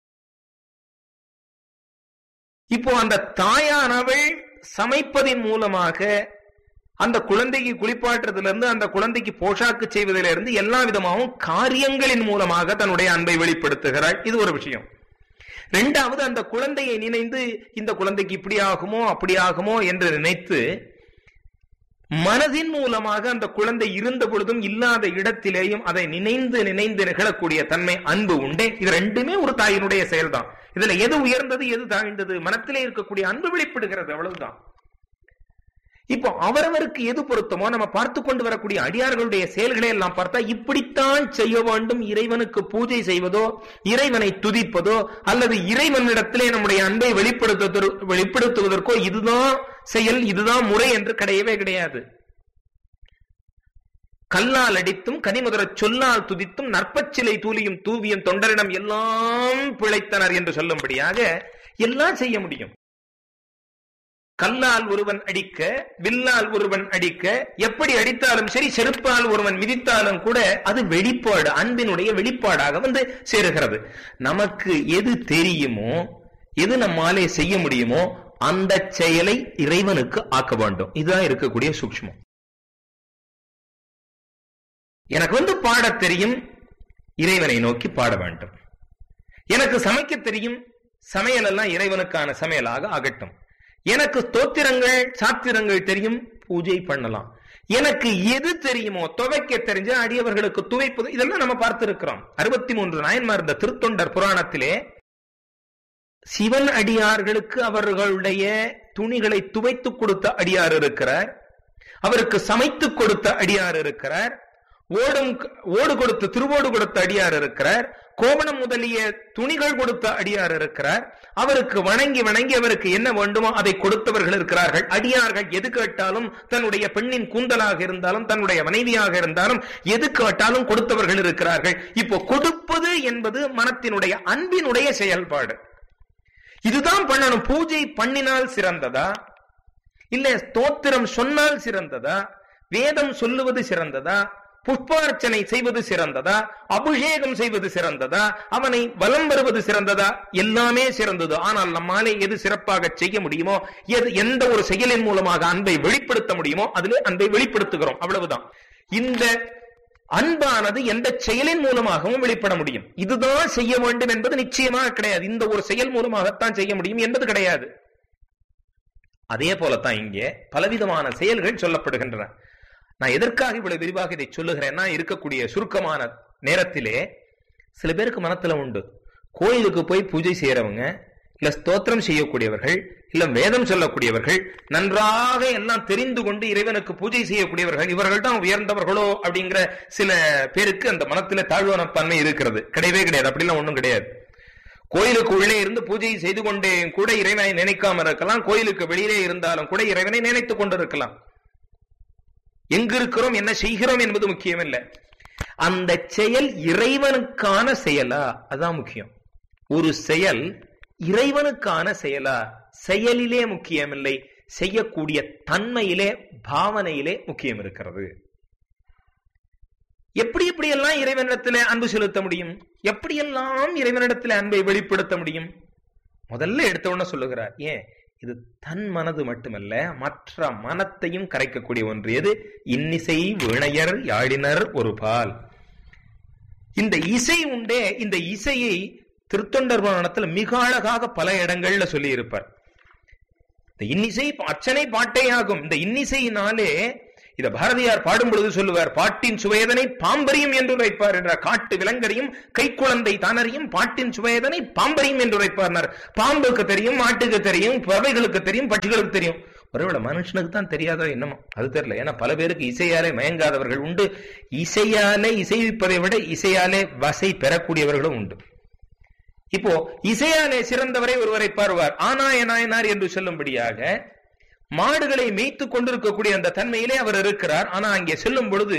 இப்போ அந்த தாயானவள் சமைப்பதின் மூலமாக அந்த குழந்தைக்கு குளிப்பாட்டுறதுல இருந்து அந்த குழந்தைக்கு போஷாக்கு செய்வதிலிருந்து எல்லா விதமாகவும் காரியங்களின் மூலமாக தன்னுடைய அன்பை வெளிப்படுத்துகிறாள் இது ஒரு விஷயம் ரெண்டாவது அந்த குழந்தையை நினைந்து இந்த குழந்தைக்கு இப்படி ஆகுமோ அப்படி ஆகுமோ என்று நினைத்து மனதின் மூலமாக அந்த குழந்தை இருந்த பொழுதும் இல்லாத இடத்திலேயும் அதை நினைந்து நினைந்து நிகழக்கூடிய தன்மை அன்பு உண்டே இது ரெண்டுமே ஒரு தாயினுடைய செயல்தான் இதுல எது உயர்ந்தது எது தாழ்ந்தது மனத்திலே இருக்கக்கூடிய அன்பு வெளிப்படுகிறது அவ்வளவுதான் இப்போ அவரவருக்கு எது பொருத்தமோ நம்ம பார்த்து கொண்டு வரக்கூடிய அடியார்களுடைய செயல்களை எல்லாம் பார்த்தா இப்படித்தான் செய்ய வேண்டும் இறைவனுக்கு பூஜை செய்வதோ இறைவனை துதிப்பதோ அல்லது இறைவனிடத்திலே நம்முடைய அன்பை வெளிப்படுத்துவதற்கு வெளிப்படுத்துவதற்கோ இதுதான் செயல் இதுதான் முறை என்று கிடையவே கிடையாது கல்லால் அடித்தும் கனிமுதரச் சொல்லால் துதித்தும் நற்பச்சிலை தூலியும் தூவியும் தொண்டரிடம் எல்லாம் பிழைத்தனர் என்று சொல்லும்படியாக எல்லாம் செய்ய முடியும் கல்லால் ஒருவன் அடிக்க வில்லால் ஒருவன் அடிக்க எப்படி அடித்தாலும் சரி செருப்பால் ஒருவன் மிதித்தாலும் கூட அது வெளிப்பாடு அன்பினுடைய வெளிப்பாடாக வந்து சேருகிறது நமக்கு எது தெரியுமோ எது நம்மாலே செய்ய முடியுமோ அந்த செயலை இறைவனுக்கு ஆக்க வேண்டும் இதுதான் இருக்கக்கூடிய சூக்ஷ்மம் எனக்கு வந்து பாடத் தெரியும் இறைவனை நோக்கி பாட வேண்டும் எனக்கு சமைக்க தெரியும் சமையல் எல்லாம் இறைவனுக்கான சமையலாக ஆகட்டும் எனக்கு ஸ்தோத்திரங்கள் சாத்திரங்கள் தெரியும் பூஜை பண்ணலாம் எனக்கு எது தெரியுமோ துவைக்க தெரிஞ்ச அடியவர்களுக்கு துவைப்பது இதெல்லாம் நம்ம பார்த்திருக்கிறோம் அறுபத்தி மூன்று நாயன்மார் இந்த திருத்தொண்டர் புராணத்திலே சிவன் அடியார்களுக்கு அவர்களுடைய துணிகளை துவைத்துக் கொடுத்த அடியார் இருக்கிறார் அவருக்கு சமைத்துக் கொடுத்த அடியார் இருக்கிறார் ஓடும் ஓடு கொடுத்து திருவோடு கொடுத்த அடியார் இருக்கிறார் கோவணம் முதலிய துணிகள் கொடுத்த அடியார் இருக்கிறார் அவருக்கு வணங்கி வணங்கி அவருக்கு என்ன வேண்டுமோ அதை கொடுத்தவர்கள் இருக்கிறார்கள் அடியார்கள் எது கேட்டாலும் தன்னுடைய பெண்ணின் கூந்தலாக இருந்தாலும் தன்னுடைய மனைவியாக இருந்தாலும் எது கேட்டாலும் கொடுத்தவர்கள் இருக்கிறார்கள் இப்போ கொடுப்பது என்பது மனத்தினுடைய அன்பினுடைய செயல்பாடு இதுதான் பண்ணணும் பூஜை பண்ணினால் சிறந்ததா இல்ல ஸ்தோத்திரம் சொன்னால் சிறந்ததா வேதம் சொல்லுவது சிறந்ததா புஷ்பார்ச்சனை செய்வது சிறந்ததா அபிஷேகம் செய்வது சிறந்ததா அவனை வலம் வருவது சிறந்ததா எல்லாமே சிறந்தது ஆனால் நம்மாலே எது சிறப்பாக செய்ய முடியுமோ எது எந்த ஒரு செயலின் மூலமாக அன்பை வெளிப்படுத்த முடியுமோ அதிலே அன்பை வெளிப்படுத்துகிறோம் அவ்வளவுதான் இந்த அன்பானது எந்த செயலின் மூலமாகவும் வெளிப்பட முடியும் இதுதான் செய்ய வேண்டும் என்பது நிச்சயமாக கிடையாது இந்த ஒரு செயல் மூலமாகத்தான் செய்ய முடியும் என்பது கிடையாது அதே போலத்தான் இங்கே பலவிதமான செயல்கள் சொல்லப்படுகின்றன நான் எதற்காக இவ்வளவு விரிவாக இதை சொல்லுகிறேன்னா இருக்கக்கூடிய சுருக்கமான நேரத்திலே சில பேருக்கு மனத்துல உண்டு கோயிலுக்கு போய் பூஜை செய்யறவங்க இல்ல ஸ்தோத்திரம் செய்யக்கூடியவர்கள் இல்ல வேதம் சொல்லக்கூடியவர்கள் நன்றாக எல்லாம் தெரிந்து கொண்டு இறைவனுக்கு பூஜை செய்யக்கூடியவர்கள் இவர்கள் தான் உயர்ந்தவர்களோ அப்படிங்கிற சில பேருக்கு அந்த மனத்துல தாழ்வான தன்மை இருக்கிறது கிடையவே கிடையாது அப்படிலாம் ஒண்ணும் கிடையாது கோயிலுக்கு உள்ளே இருந்து பூஜை செய்து கொண்டே கூட இறைவனை நினைக்காம இருக்கலாம் கோயிலுக்கு வெளியிலே இருந்தாலும் கூட இறைவனை நினைத்துக் கொண்டிருக்கலாம் எங்கு இருக்கிறோம் என்ன செய்கிறோம் என்பது முக்கியம் இல்லை அந்த செயல் இறைவனுக்கான செயலா அதான் முக்கியம் ஒரு செயல் இறைவனுக்கான செயலா செயலிலே முக்கியமில்லை செய்யக்கூடிய தன்மையிலே பாவனையிலே முக்கியம் இருக்கிறது எப்படி எப்படியெல்லாம் இறைவனிடத்தில் அன்பு செலுத்த முடியும் எப்படியெல்லாம் இறைவனிடத்தில் அன்பை வெளிப்படுத்த முடியும் முதல்ல எடுத்த உடனே சொல்லுகிறார் ஏன் இது தன் மனது மட்டுமல்ல மற்ற மனத்தையும் கரைக்கக்கூடிய ஒன்று எது இன்னிசை வீணையர் யாழினர் ஒரு பால் இந்த இசை உண்டே இந்த இசையை திருத்தொண்டர் புராணத்துல மிக அழகாக பல இடங்கள்ல சொல்லி இருப்பார் இந்த இன்னிசை அர்ச்சனை பாட்டே ஆகும் இந்த இன்னிசையினாலே இத பாரதியார் பாடும் பொழுது சொல்லுவார் பாட்டின் சுவையதனை பாம்பரியும் என்று உரைப்பார் என்ற காட்டு விலங்கரையும் கைக்குழந்தை தானரையும் பாட்டின் சுவையதனை பாம்பரியும் என்று உரைப்பார் பாம்புக்கு தெரியும் மாட்டுக்கு தெரியும் பறவைகளுக்கு தெரியும் பட்சிகளுக்கு தெரியும் ஒருவேளை மனுஷனுக்கு தான் தெரியாதோ என்னமோ அது தெரியல ஏன்னா பல பேருக்கு இசையாலே மயங்காதவர்கள் உண்டு இசையாலே இசைவிப்பதை விட இசையாலே வசை பெறக்கூடியவர்களும் உண்டு இப்போ இசையாலே சிறந்தவரை ஒருவரை பாருவார் ஆனாய நாயனார் என்று சொல்லும்படியாக மாடுகளை மேய்த்து கொண்டிருக்கக்கூடிய அந்த தன்மையிலே அவர் இருக்கிறார் ஆனா அங்கே செல்லும் பொழுது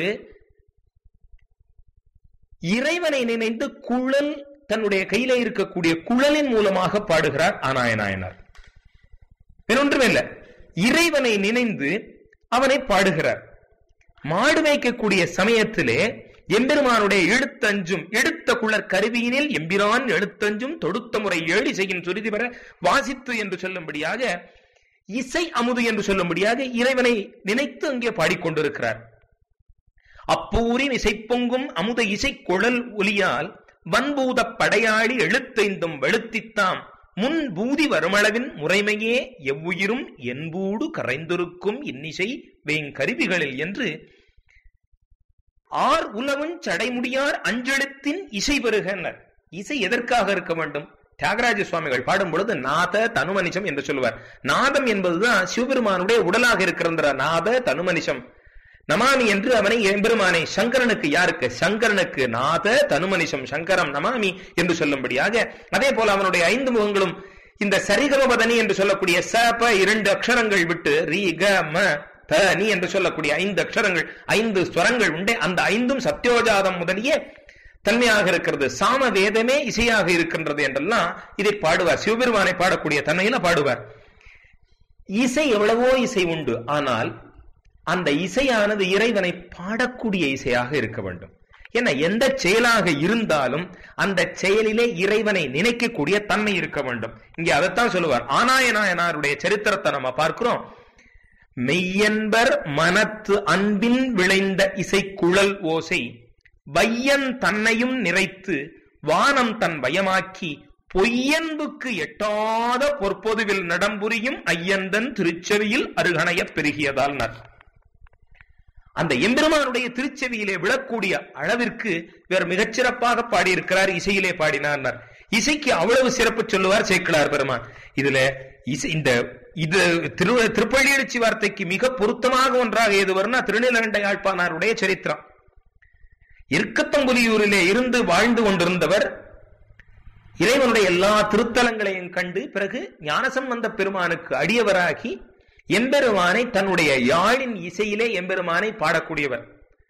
இறைவனை நினைந்து குழல் தன்னுடைய கையில இருக்கக்கூடிய குழலின் மூலமாக பாடுகிறார் ஆனாய நாயனார் வேறொன்றுமே இல்ல இறைவனை நினைந்து அவனை பாடுகிறார் மாடு மேய்க்கக்கூடிய சமயத்திலே எம்பெருமானுடைய எழுத்தஞ்சும் எடுத்த குளர் கருவியினில் எம்பிரான் எழுத்தஞ்சும் தொடுத்த முறை ஏழி செய்யும் சுருதி பெற வாசித்து என்று சொல்லும்படியாக இசை அமுது என்று சொல்லும்படியாக இறைவனை நினைத்து அங்கே பாடிக்கொண்டிருக்கிறார் அப்பூரின் இசைப்பொங்கும் அமுத இசை குழல் ஒலியால் வன்பூத படையாளி எழுத்தைந்தும் வெளுத்தித்தாம் முன் பூதி வருமளவின் முறைமையே எவ்வுயிரும் என்பூடு கரைந்திருக்கும் இன்னிசை வேங்கருவிகளில் என்று ஆர் உலவன் சடைமுடியார் அஞ்செழுத்தின் இசை பெறுகனர் இசை எதற்காக இருக்க வேண்டும் தியாகராஜ சுவாமிகள் பாடும் பொழுது நாத தனுமனிஷம் என்று சொல்லுவார் நாதம் என்பதுதான் சிவபெருமானுடைய உடலாக இருக்கிற நாத தனுமனிஷம் நமாமி என்று அவனை எம்பெருமானை சங்கரனுக்கு யாருக்கு சங்கரனுக்கு நாத தனுமனிஷம் சங்கரம் நமாமி என்று சொல்லும்படியாக அதே போல அவனுடைய ஐந்து முகங்களும் இந்த சரிகமபதனி என்று சொல்லக்கூடிய ச ப இரண்டு அக்ஷரங்கள் விட்டு ரி க ம த நீ என்று சொல்லக்கூடிய ஐந்து அக்ஷரங்கள் ஐந்து ஸ்வரங்கள் உண்டே அந்த ஐந்தும் சத்யோஜாதம் முதலிய தன்மையாக இருக்கிறது சாம வேதமே இசையாக இருக்கின்றது என்றெல்லாம் இதை பாடுவார் சிவபெருமானை பாடக்கூடிய தன்மையில பாடுவார் இசை எவ்வளவோ இசை உண்டு ஆனால் அந்த இசையானது இறைவனை பாடக்கூடிய இசையாக இருக்க வேண்டும் ஏன்னா எந்த செயலாக இருந்தாலும் அந்த செயலிலே இறைவனை நினைக்கக்கூடிய தன்மை இருக்க வேண்டும் இங்கே அதைத்தான் சொல்லுவார் ஆனாயனாயனாருடைய சரித்திரத்தை நம்ம பார்க்கிறோம் மெய்யன்பர் மனத்து அன்பின் விளைந்த இசைக்குழல் ஓசை வையன் தன்னையும் நிறைத்து வானம் தன் பயமாக்கி பொய்யன்புக்கு எட்டாத பொற்பொதுவில் நடம்புரியும் ஐயந்தன் திருச்செவியில் அருகணையப் பெருகியதால் நர் அந்த எம்பெருமானுடைய திருச்செவியிலே விழக்கூடிய அளவிற்கு இவர் மிகச்சிறப்பாக பாடியிருக்கிறார் இசையிலே பாடினார் இசைக்கு அவ்வளவு சிறப்பு சொல்லுவார் சேக்கிழார் பெருமான் இதுல இசை இந்த இது திரு திருப்பள்ளியடிச்சி வார்த்தைக்கு மிக பொருத்தமாக ஒன்றாக எது வரும்னா திருநீலகண்ட யாழ்ப்பாணருடைய சரித்திரம் இருக்கத்தம்புலியூரிலே இருந்து வாழ்ந்து கொண்டிருந்தவர் இறைவனுடைய எல்லா திருத்தலங்களையும் கண்டு பிறகு ஞானசம்பந்த பெருமானுக்கு அடியவராகி எம்பெருமானை தன்னுடைய யாழின் இசையிலே எம்பெருமானை பாடக்கூடியவர்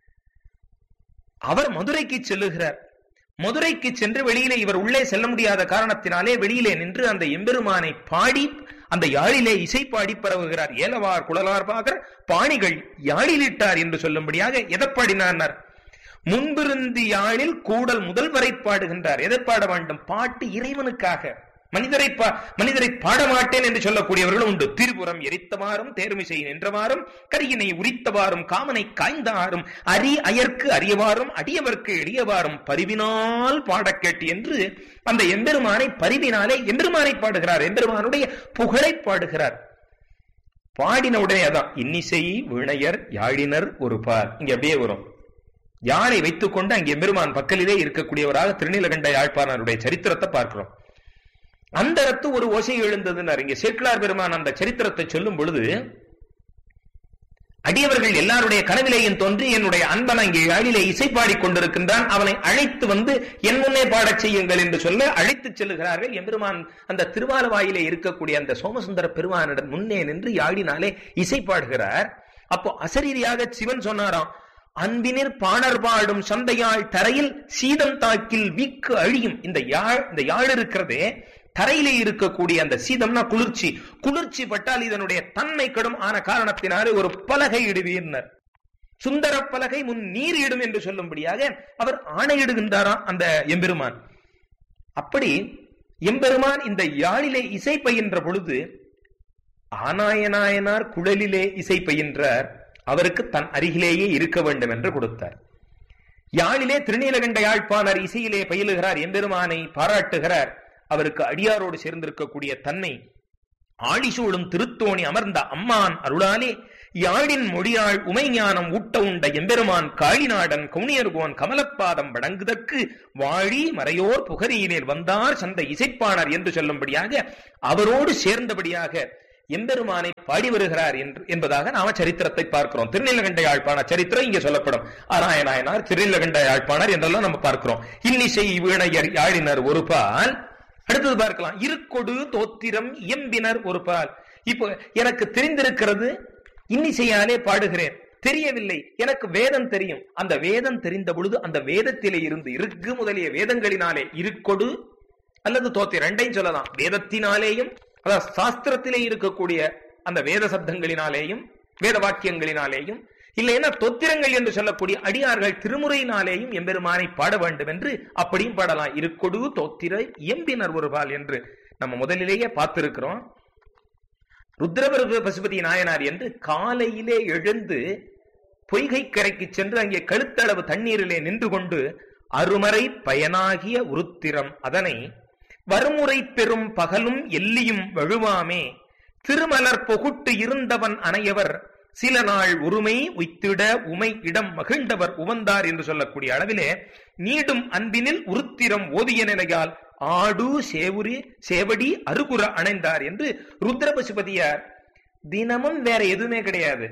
அவர் மதுரைக்கு செல்லுகிறார் மதுரைக்கு சென்று வெளியிலே இவர் உள்ளே செல்ல முடியாத காரணத்தினாலே வெளியிலே நின்று அந்த எம்பெருமானை பாடி அந்த யாழிலே இசை பாடி பரவுகிறார் ஏலவார் குழலார் பாகர் பாணிகள் யாழிலிட்டார் என்று சொல்லும்படியாக எதை பாடினார் முன்பிருந்து யாழில் கூடல் முதல் வரை பாடுகின்றார் எதை பாட வேண்டும் பாட்டு இறைவனுக்காக மனிதரை மனிதரை பாடமாட்டேன் என்று சொல்லக்கூடியவர்கள் உண்டு திருபுறம் எரித்தவாறும் தேர்மிசை நின்றவாறும் கரியினை உரித்தவாறும் காமனை காய்ந்தாரும் அரி அயர்க்கு அறியவாறும் அடியவர்க்கு எளியவாறும் பரிவினால் பாடக்கேட்டு என்று அந்த எம்பெருமானை பரிவினாலே எம்பெருமானை பாடுகிறார் எம்பெருமானுடைய புகழை பாடுகிறார் பாடின உடனே அதான் இன்னிசை வீணையர் யாழினர் ஒரு பார் இங்க அப்படியே வரும் யாழை வைத்துக் கொண்டு அங்கே எம்பெருமான் பக்கலிலே இருக்கக்கூடியவராக திருநீலகண்ட யாழ்ப்பாணருடைய சரித்திரத்தை பார்க்கிறோம் அந்த இடத்து ஒரு ஓசை எழுந்ததுன்னு இங்க சேக்கிலார் பெருமான் அந்த சரித்திரத்தை சொல்லும் பொழுது அடியவர்கள் எல்லாருடைய கனவிலேயும் தோன்றி என்னுடைய அன்பன் அங்கே யாழிலே இசை பாடிக் கொண்டிருக்கின்றான் அவனை அழைத்து வந்து என் முன்னே பாடச் செய்யுங்கள் என்று சொல்ல அழைத்து செல்லுகிறார்கள் எம்பெருமான் அந்த திருவாலவாயிலே இருக்கக்கூடிய அந்த சோமசுந்தர பெருமானிடம் முன்னே நின்று யாழினாலே இசை பாடுகிறார் அப்போ அசரீரியாக சிவன் சொன்னாராம் அன்பினிற் பாணர் பாடும் சந்தையாள் தரையில் சீதம் தாக்கில் வீக்கு அழியும் இந்த யாழ் இந்த யாழ் இருக்கிறதே தரையிலே இருக்கக்கூடிய அந்த சீதம்னா குளிர்ச்சி குளிர்ச்சி பட்டால் இதனுடைய தன்மை கடும் ஆன காரணத்தினாலே ஒரு பலகை இடுவீர்னர் சுந்தர பலகை முன் நீர் இடும் என்று சொல்லும்படியாக அவர் ஆணையிடுகின்றாராம் அந்த எம்பெருமான் அப்படி எம்பெருமான் இந்த யாழிலே இசை பயின்ற பொழுது ஆனாயநாயனார் குழலிலே இசை பயின்றார் அவருக்கு தன் அருகிலேயே இருக்க வேண்டும் என்று கொடுத்தார் யாழிலே திருநீலகண்ட யாழ்ப்பாணர் இசையிலே பயிலுகிறார் எம்பெருமானை பாராட்டுகிறார் அவருக்கு அடியாரோடு சேர்ந்திருக்கக்கூடிய தன்னை ஆழிசூழும் திருத்தோணி அமர்ந்த அம்மான் அருளாலே யாழின் மொழியாள் உமைஞானம் ஊட்ட உண்ட எம்பெருமான் காளிநாடன் கவுனியர்கோன் கமலப்பாதம் வழங்குதற்கு வாழி மறையோர் புகரியினில் வந்தார் சந்த இசைப்பாணர் என்று சொல்லும்படியாக அவரோடு சேர்ந்தபடியாக எம்பெருமானை பாடி வருகிறார் என்று என்பதாக நாம சரித்திரத்தை பார்க்கிறோம் திருநீலகண்ட யாழ்ப்பாண சரித்திரம் இங்கே சொல்லப்படும் ஆராயநாயனார் திருநீலகண்ட யாழ்ப்பாணர் என்றெல்லாம் நம்ம பார்க்கிறோம் இன்னிசை வீணையர் யாழினர் ஒரு பால் அடுத்தது பார்க்கலாம் இருக்கொடு தோத்திரம் இயம்பினர் ஒரு பால் இப்போ எனக்கு தெரிந்திருக்கிறது இன்னிசையாலே பாடுகிறேன் தெரியவில்லை எனக்கு வேதம் தெரியும் அந்த வேதம் தெரிந்த பொழுது அந்த வேதத்திலே இருந்து இருக்கு முதலிய வேதங்களினாலே இருக்கொடு அல்லது தோத்திரம் ரெண்டையும் சொல்லலாம் வேதத்தினாலேயும் அதாவது சாஸ்திரத்திலே இருக்கக்கூடிய அந்த வேத சப்தங்களினாலேயும் வேத வாக்கியங்களினாலேயும் இல்லைன்னா தொத்திரங்கள் என்று சொல்லக்கூடிய அடியார்கள் திருமுறையினாலேயும் எம்பெருமானை பாட வேண்டும் என்று அப்படியும் பாடலாம் இருக்கொடு தோத்திர இயம்பினர் ஒருபால் என்று நம்ம முதலிலேயே பார்த்திருக்கிறோம் ருத்ரபர பசுபதி நாயனார் என்று காலையிலே எழுந்து பொய்கை கரைக்கு சென்று அங்கே கழுத்தளவு தண்ணீரிலே நின்று கொண்டு அருமறை பயனாகிய உருத்திரம் அதனை வருமுறை பெறும் பகலும் எல்லியும் வழுவாமே திருமலர் பொகுட்டு இருந்தவன் அனையவர் சில நாள் ஒருமை உய்த்திட உமை இடம் மகிழ்ந்தவர் உவந்தார் என்று சொல்லக்கூடிய அளவிலே நீடும் அன்பினில் உருத்திரம் ஓதிய நிலையால் ஆடு சேவுரி சேவடி அருகுற அணைந்தார் என்று ருத்ர பசுபதியார் தினமும் வேற எதுவுமே கிடையாது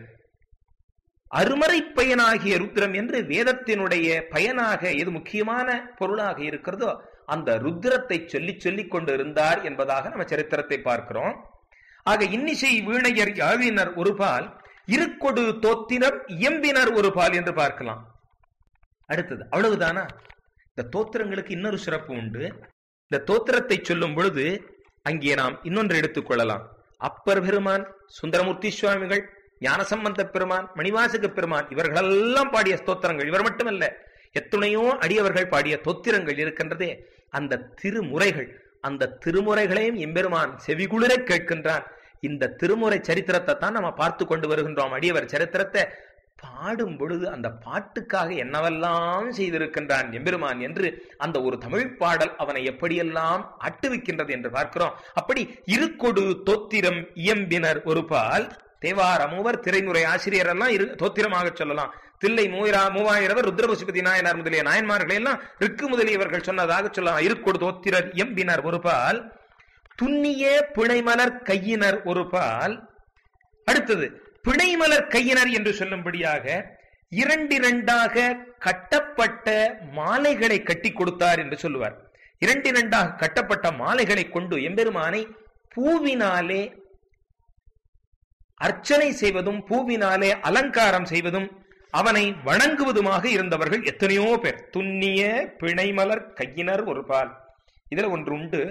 அருமறை பயனாகிய ருத்ரம் என்று வேதத்தினுடைய பயனாக எது முக்கியமான பொருளாக இருக்கிறதோ அந்த ருத்ரத்தை சொல்லி சொல்லிக் கொண்டு இருந்தார் என்பதாக நம்ம சரித்திரத்தை பார்க்கிறோம் ஆக இன்னிசை வீணையர் யாழினர் ஒரு பால் இருக்கொடு தோத்தினர் இயம்பினர் ஒரு பால் என்று பார்க்கலாம் அடுத்தது அவ்வளவுதானா இந்த தோத்திரங்களுக்கு இன்னொரு சிறப்பு உண்டு இந்த தோத்திரத்தை சொல்லும் பொழுது அங்கே நாம் இன்னொன்று எடுத்துக் கொள்ளலாம் அப்பர் பெருமான் சுந்தரமூர்த்தி சுவாமிகள் ஞானசம்பந்த பெருமான் மணிவாசக பெருமான் இவர்களெல்லாம் பாடிய ஸ்தோத்திரங்கள் இவர் மட்டுமல்ல எத்துணையோ அடியவர்கள் பாடிய தோத்திரங்கள் இருக்கின்றதே அந்த திருமுறைகள் அந்த திருமுறைகளையும் எம்பெருமான் செவிகுளிர கேட்கின்றான் இந்த திருமுறை சரித்திரத்தை தான் நம்ம பார்த்து கொண்டு வருகின்றோம் அடியவர் சரித்திரத்தை பாடும் பொழுது அந்த பாட்டுக்காக என்னவெல்லாம் செய்திருக்கின்றான் எம்பெருமான் என்று அந்த ஒரு தமிழ் பாடல் அவனை எப்படியெல்லாம் அட்டுவிக்கின்றது என்று பார்க்கிறோம் அப்படி இருக்கொடு தோத்திரம் இயம்பினர் ஒரு பால் தேவார மூவர் திரைமுறை ஆசிரியர் எல்லாம் இரு தோத்திரமாக சொல்லலாம் தில்லை மூயிரா மூவாயிரவர் ருத்ரபசுபதி நாயனார் முதலிய நாயன்மார்களை எல்லாம் ரிக்கு முதலியவர்கள் சொன்னதாக சொல்லலாம் இருக்கொடு தோத்திரர் எம்பினர் ஒரு பால் துண்ணிய பிணைமலர் கையினர் ஒரு பால் அடுத்தது பிணைமலர் கையினர் என்று சொல்லும்படியாக இரண்டிரண்டாக கட்டப்பட்ட மாலைகளை கட்டி கொடுத்தார் என்று சொல்லுவார் இரண்டிரண்டாக கட்டப்பட்ட மாலைகளை கொண்டு எம்பெருமானை பூவினாலே அர்ச்சனை செய்வதும் பூவினாலே அலங்காரம் செய்வதும் அவனை வணங்குவதுமாக இருந்தவர்கள் எத்தனையோ பேர் துண்ணிய பிணைமலர் கையினர் ஒரு பால் இதுல ஒன்று உண்டு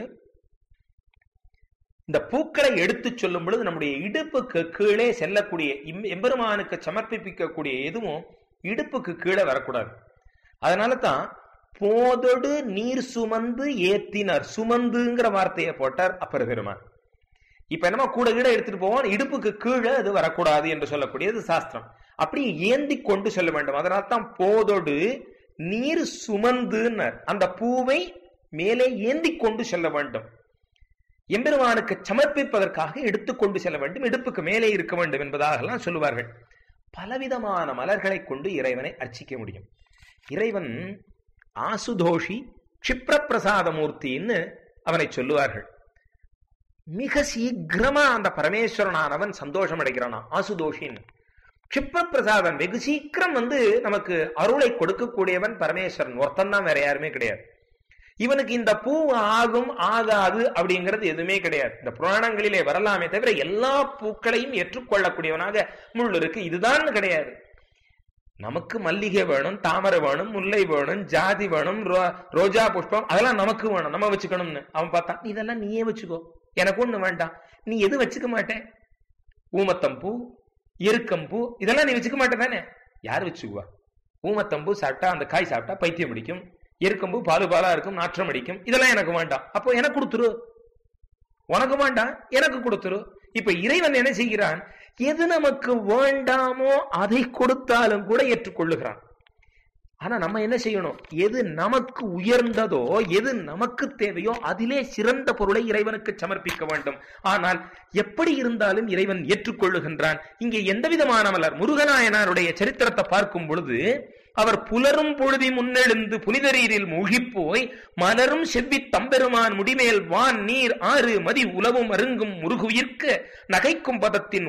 இந்த பூக்களை எடுத்துச் சொல்லும் பொழுது நம்முடைய இடுப்புக்கு கீழே செல்லக்கூடிய இம்- எம்பெருமானுக்கு சமர்ப்பிக்கக்கூடிய எதுவும் இடுப்புக்கு கீழே வரக்கூடாது அதனால தான் போதொடு நீர் சுமந்து ஏத்தினர் சுமந்துங்கிற வார்த்தையை போட்டார் அப்பர் பெருமான் இப்ப என்னமா கூட கீழே எடுத்துட்டு போவோம் இடுப்புக்கு கீழே அது வரக்கூடாது என்று சொல்லக்கூடியது சாஸ்திரம் அப்படி ஏந்தி கொண்டு செல்ல வேண்டும் அதனால தான் போதொடு நீர் சுமந்துன்னர் அந்த பூவை மேலே ஏந்தி கொண்டு செல்ல வேண்டும் எம்பெருமானுக்கு சமர்ப்பிப்பதற்காக எடுத்துக்கொண்டு செல்ல வேண்டும் இடுப்புக்கு மேலே இருக்க வேண்டும் என்பதாகலாம் சொல்லுவார்கள் பலவிதமான மலர்களை கொண்டு இறைவனை அர்ச்சிக்க முடியும் இறைவன் ஆசுதோஷி கஷிப்ரபிரசாத மூர்த்தின்னு அவனை சொல்லுவார்கள் மிக சீக்கிரமா அந்த பரமேஸ்வரனானவன் சந்தோஷம் அடைகிறானா ஆசுதோஷின்னு கஷிப்ரபிரசாதன் வெகு சீக்கிரம் வந்து நமக்கு அருளை கொடுக்கக்கூடியவன் பரமேஸ்வரன் ஒருத்தன் தான் வேற யாருமே கிடையாது இவனுக்கு இந்த பூ ஆகும் ஆகாது அப்படிங்கிறது எதுவுமே கிடையாது இந்த புராணங்களிலே வரலாமே தவிர எல்லா பூக்களையும் ஏற்றுக்கொள்ளக்கூடியவனாக முள்ளிருக்கு இதுதான் கிடையாது நமக்கு மல்லிகை வேணும் தாமரை வேணும் முல்லை வேணும் ஜாதி வேணும் ரோ- ரோஜா புஷ்பம் அதெல்லாம் நமக்கு வேணும் நம்ம வச்சுக்கணும்னு அவன் பார்த்தான் இதெல்லாம் நீயே வச்சுக்கோ எனக்கு ஒண்ணு வேண்டாம் நீ எது வச்சுக்க மாட்டேன் ஊமத்தம்பூ எருக்கம்பூ இதெல்லாம் நீ வச்சுக்க மாட்டே தானே யார் வச்சுக்குவா ஊமத்தம்பூ சாப்பிட்டா அந்த காய் சாப்பிட்டா பைத்தியம் பிடிக்கும் எருக்கம்பூ பாலு பாலா இருக்கும் நாற்றம் அடிக்கும் இதெல்லாம் எனக்கு வேண்டாம் அப்போ எனக்கு கொடுத்துரு உனக்கு வேண்டாம் எனக்கு கொடுத்துரு இப்ப இறைவன் என்ன செய்கிறான் எது நமக்கு வேண்டாமோ அதை கொடுத்தாலும் கூட ஏற்றுக்கொள்ளுகிறான் ஆனா நம்ம என்ன செய்யணும் எது நமக்கு உயர்ந்ததோ எது நமக்கு தேவையோ அதிலே சிறந்த பொருளை இறைவனுக்கு சமர்ப்பிக்க வேண்டும் ஆனால் எப்படி இருந்தாலும் இறைவன் ஏற்றுக்கொள்ளுகின்றான் இங்கே எந்த விதமான மலர் முருகநாயனாருடைய சரித்திரத்தை பார்க்கும் பொழுது அவர் புலரும் பொழுதி முன்னெழுந்து புனிதரீரில் மூழ்கிப் போய் மலரும் செவ்வித் தம்பெருமான் முடிமேல் வான் நீர் ஆறு மதி உலவும் அருங்கும் முருகுயிர்க்க நகைக்கும் பதத்தின்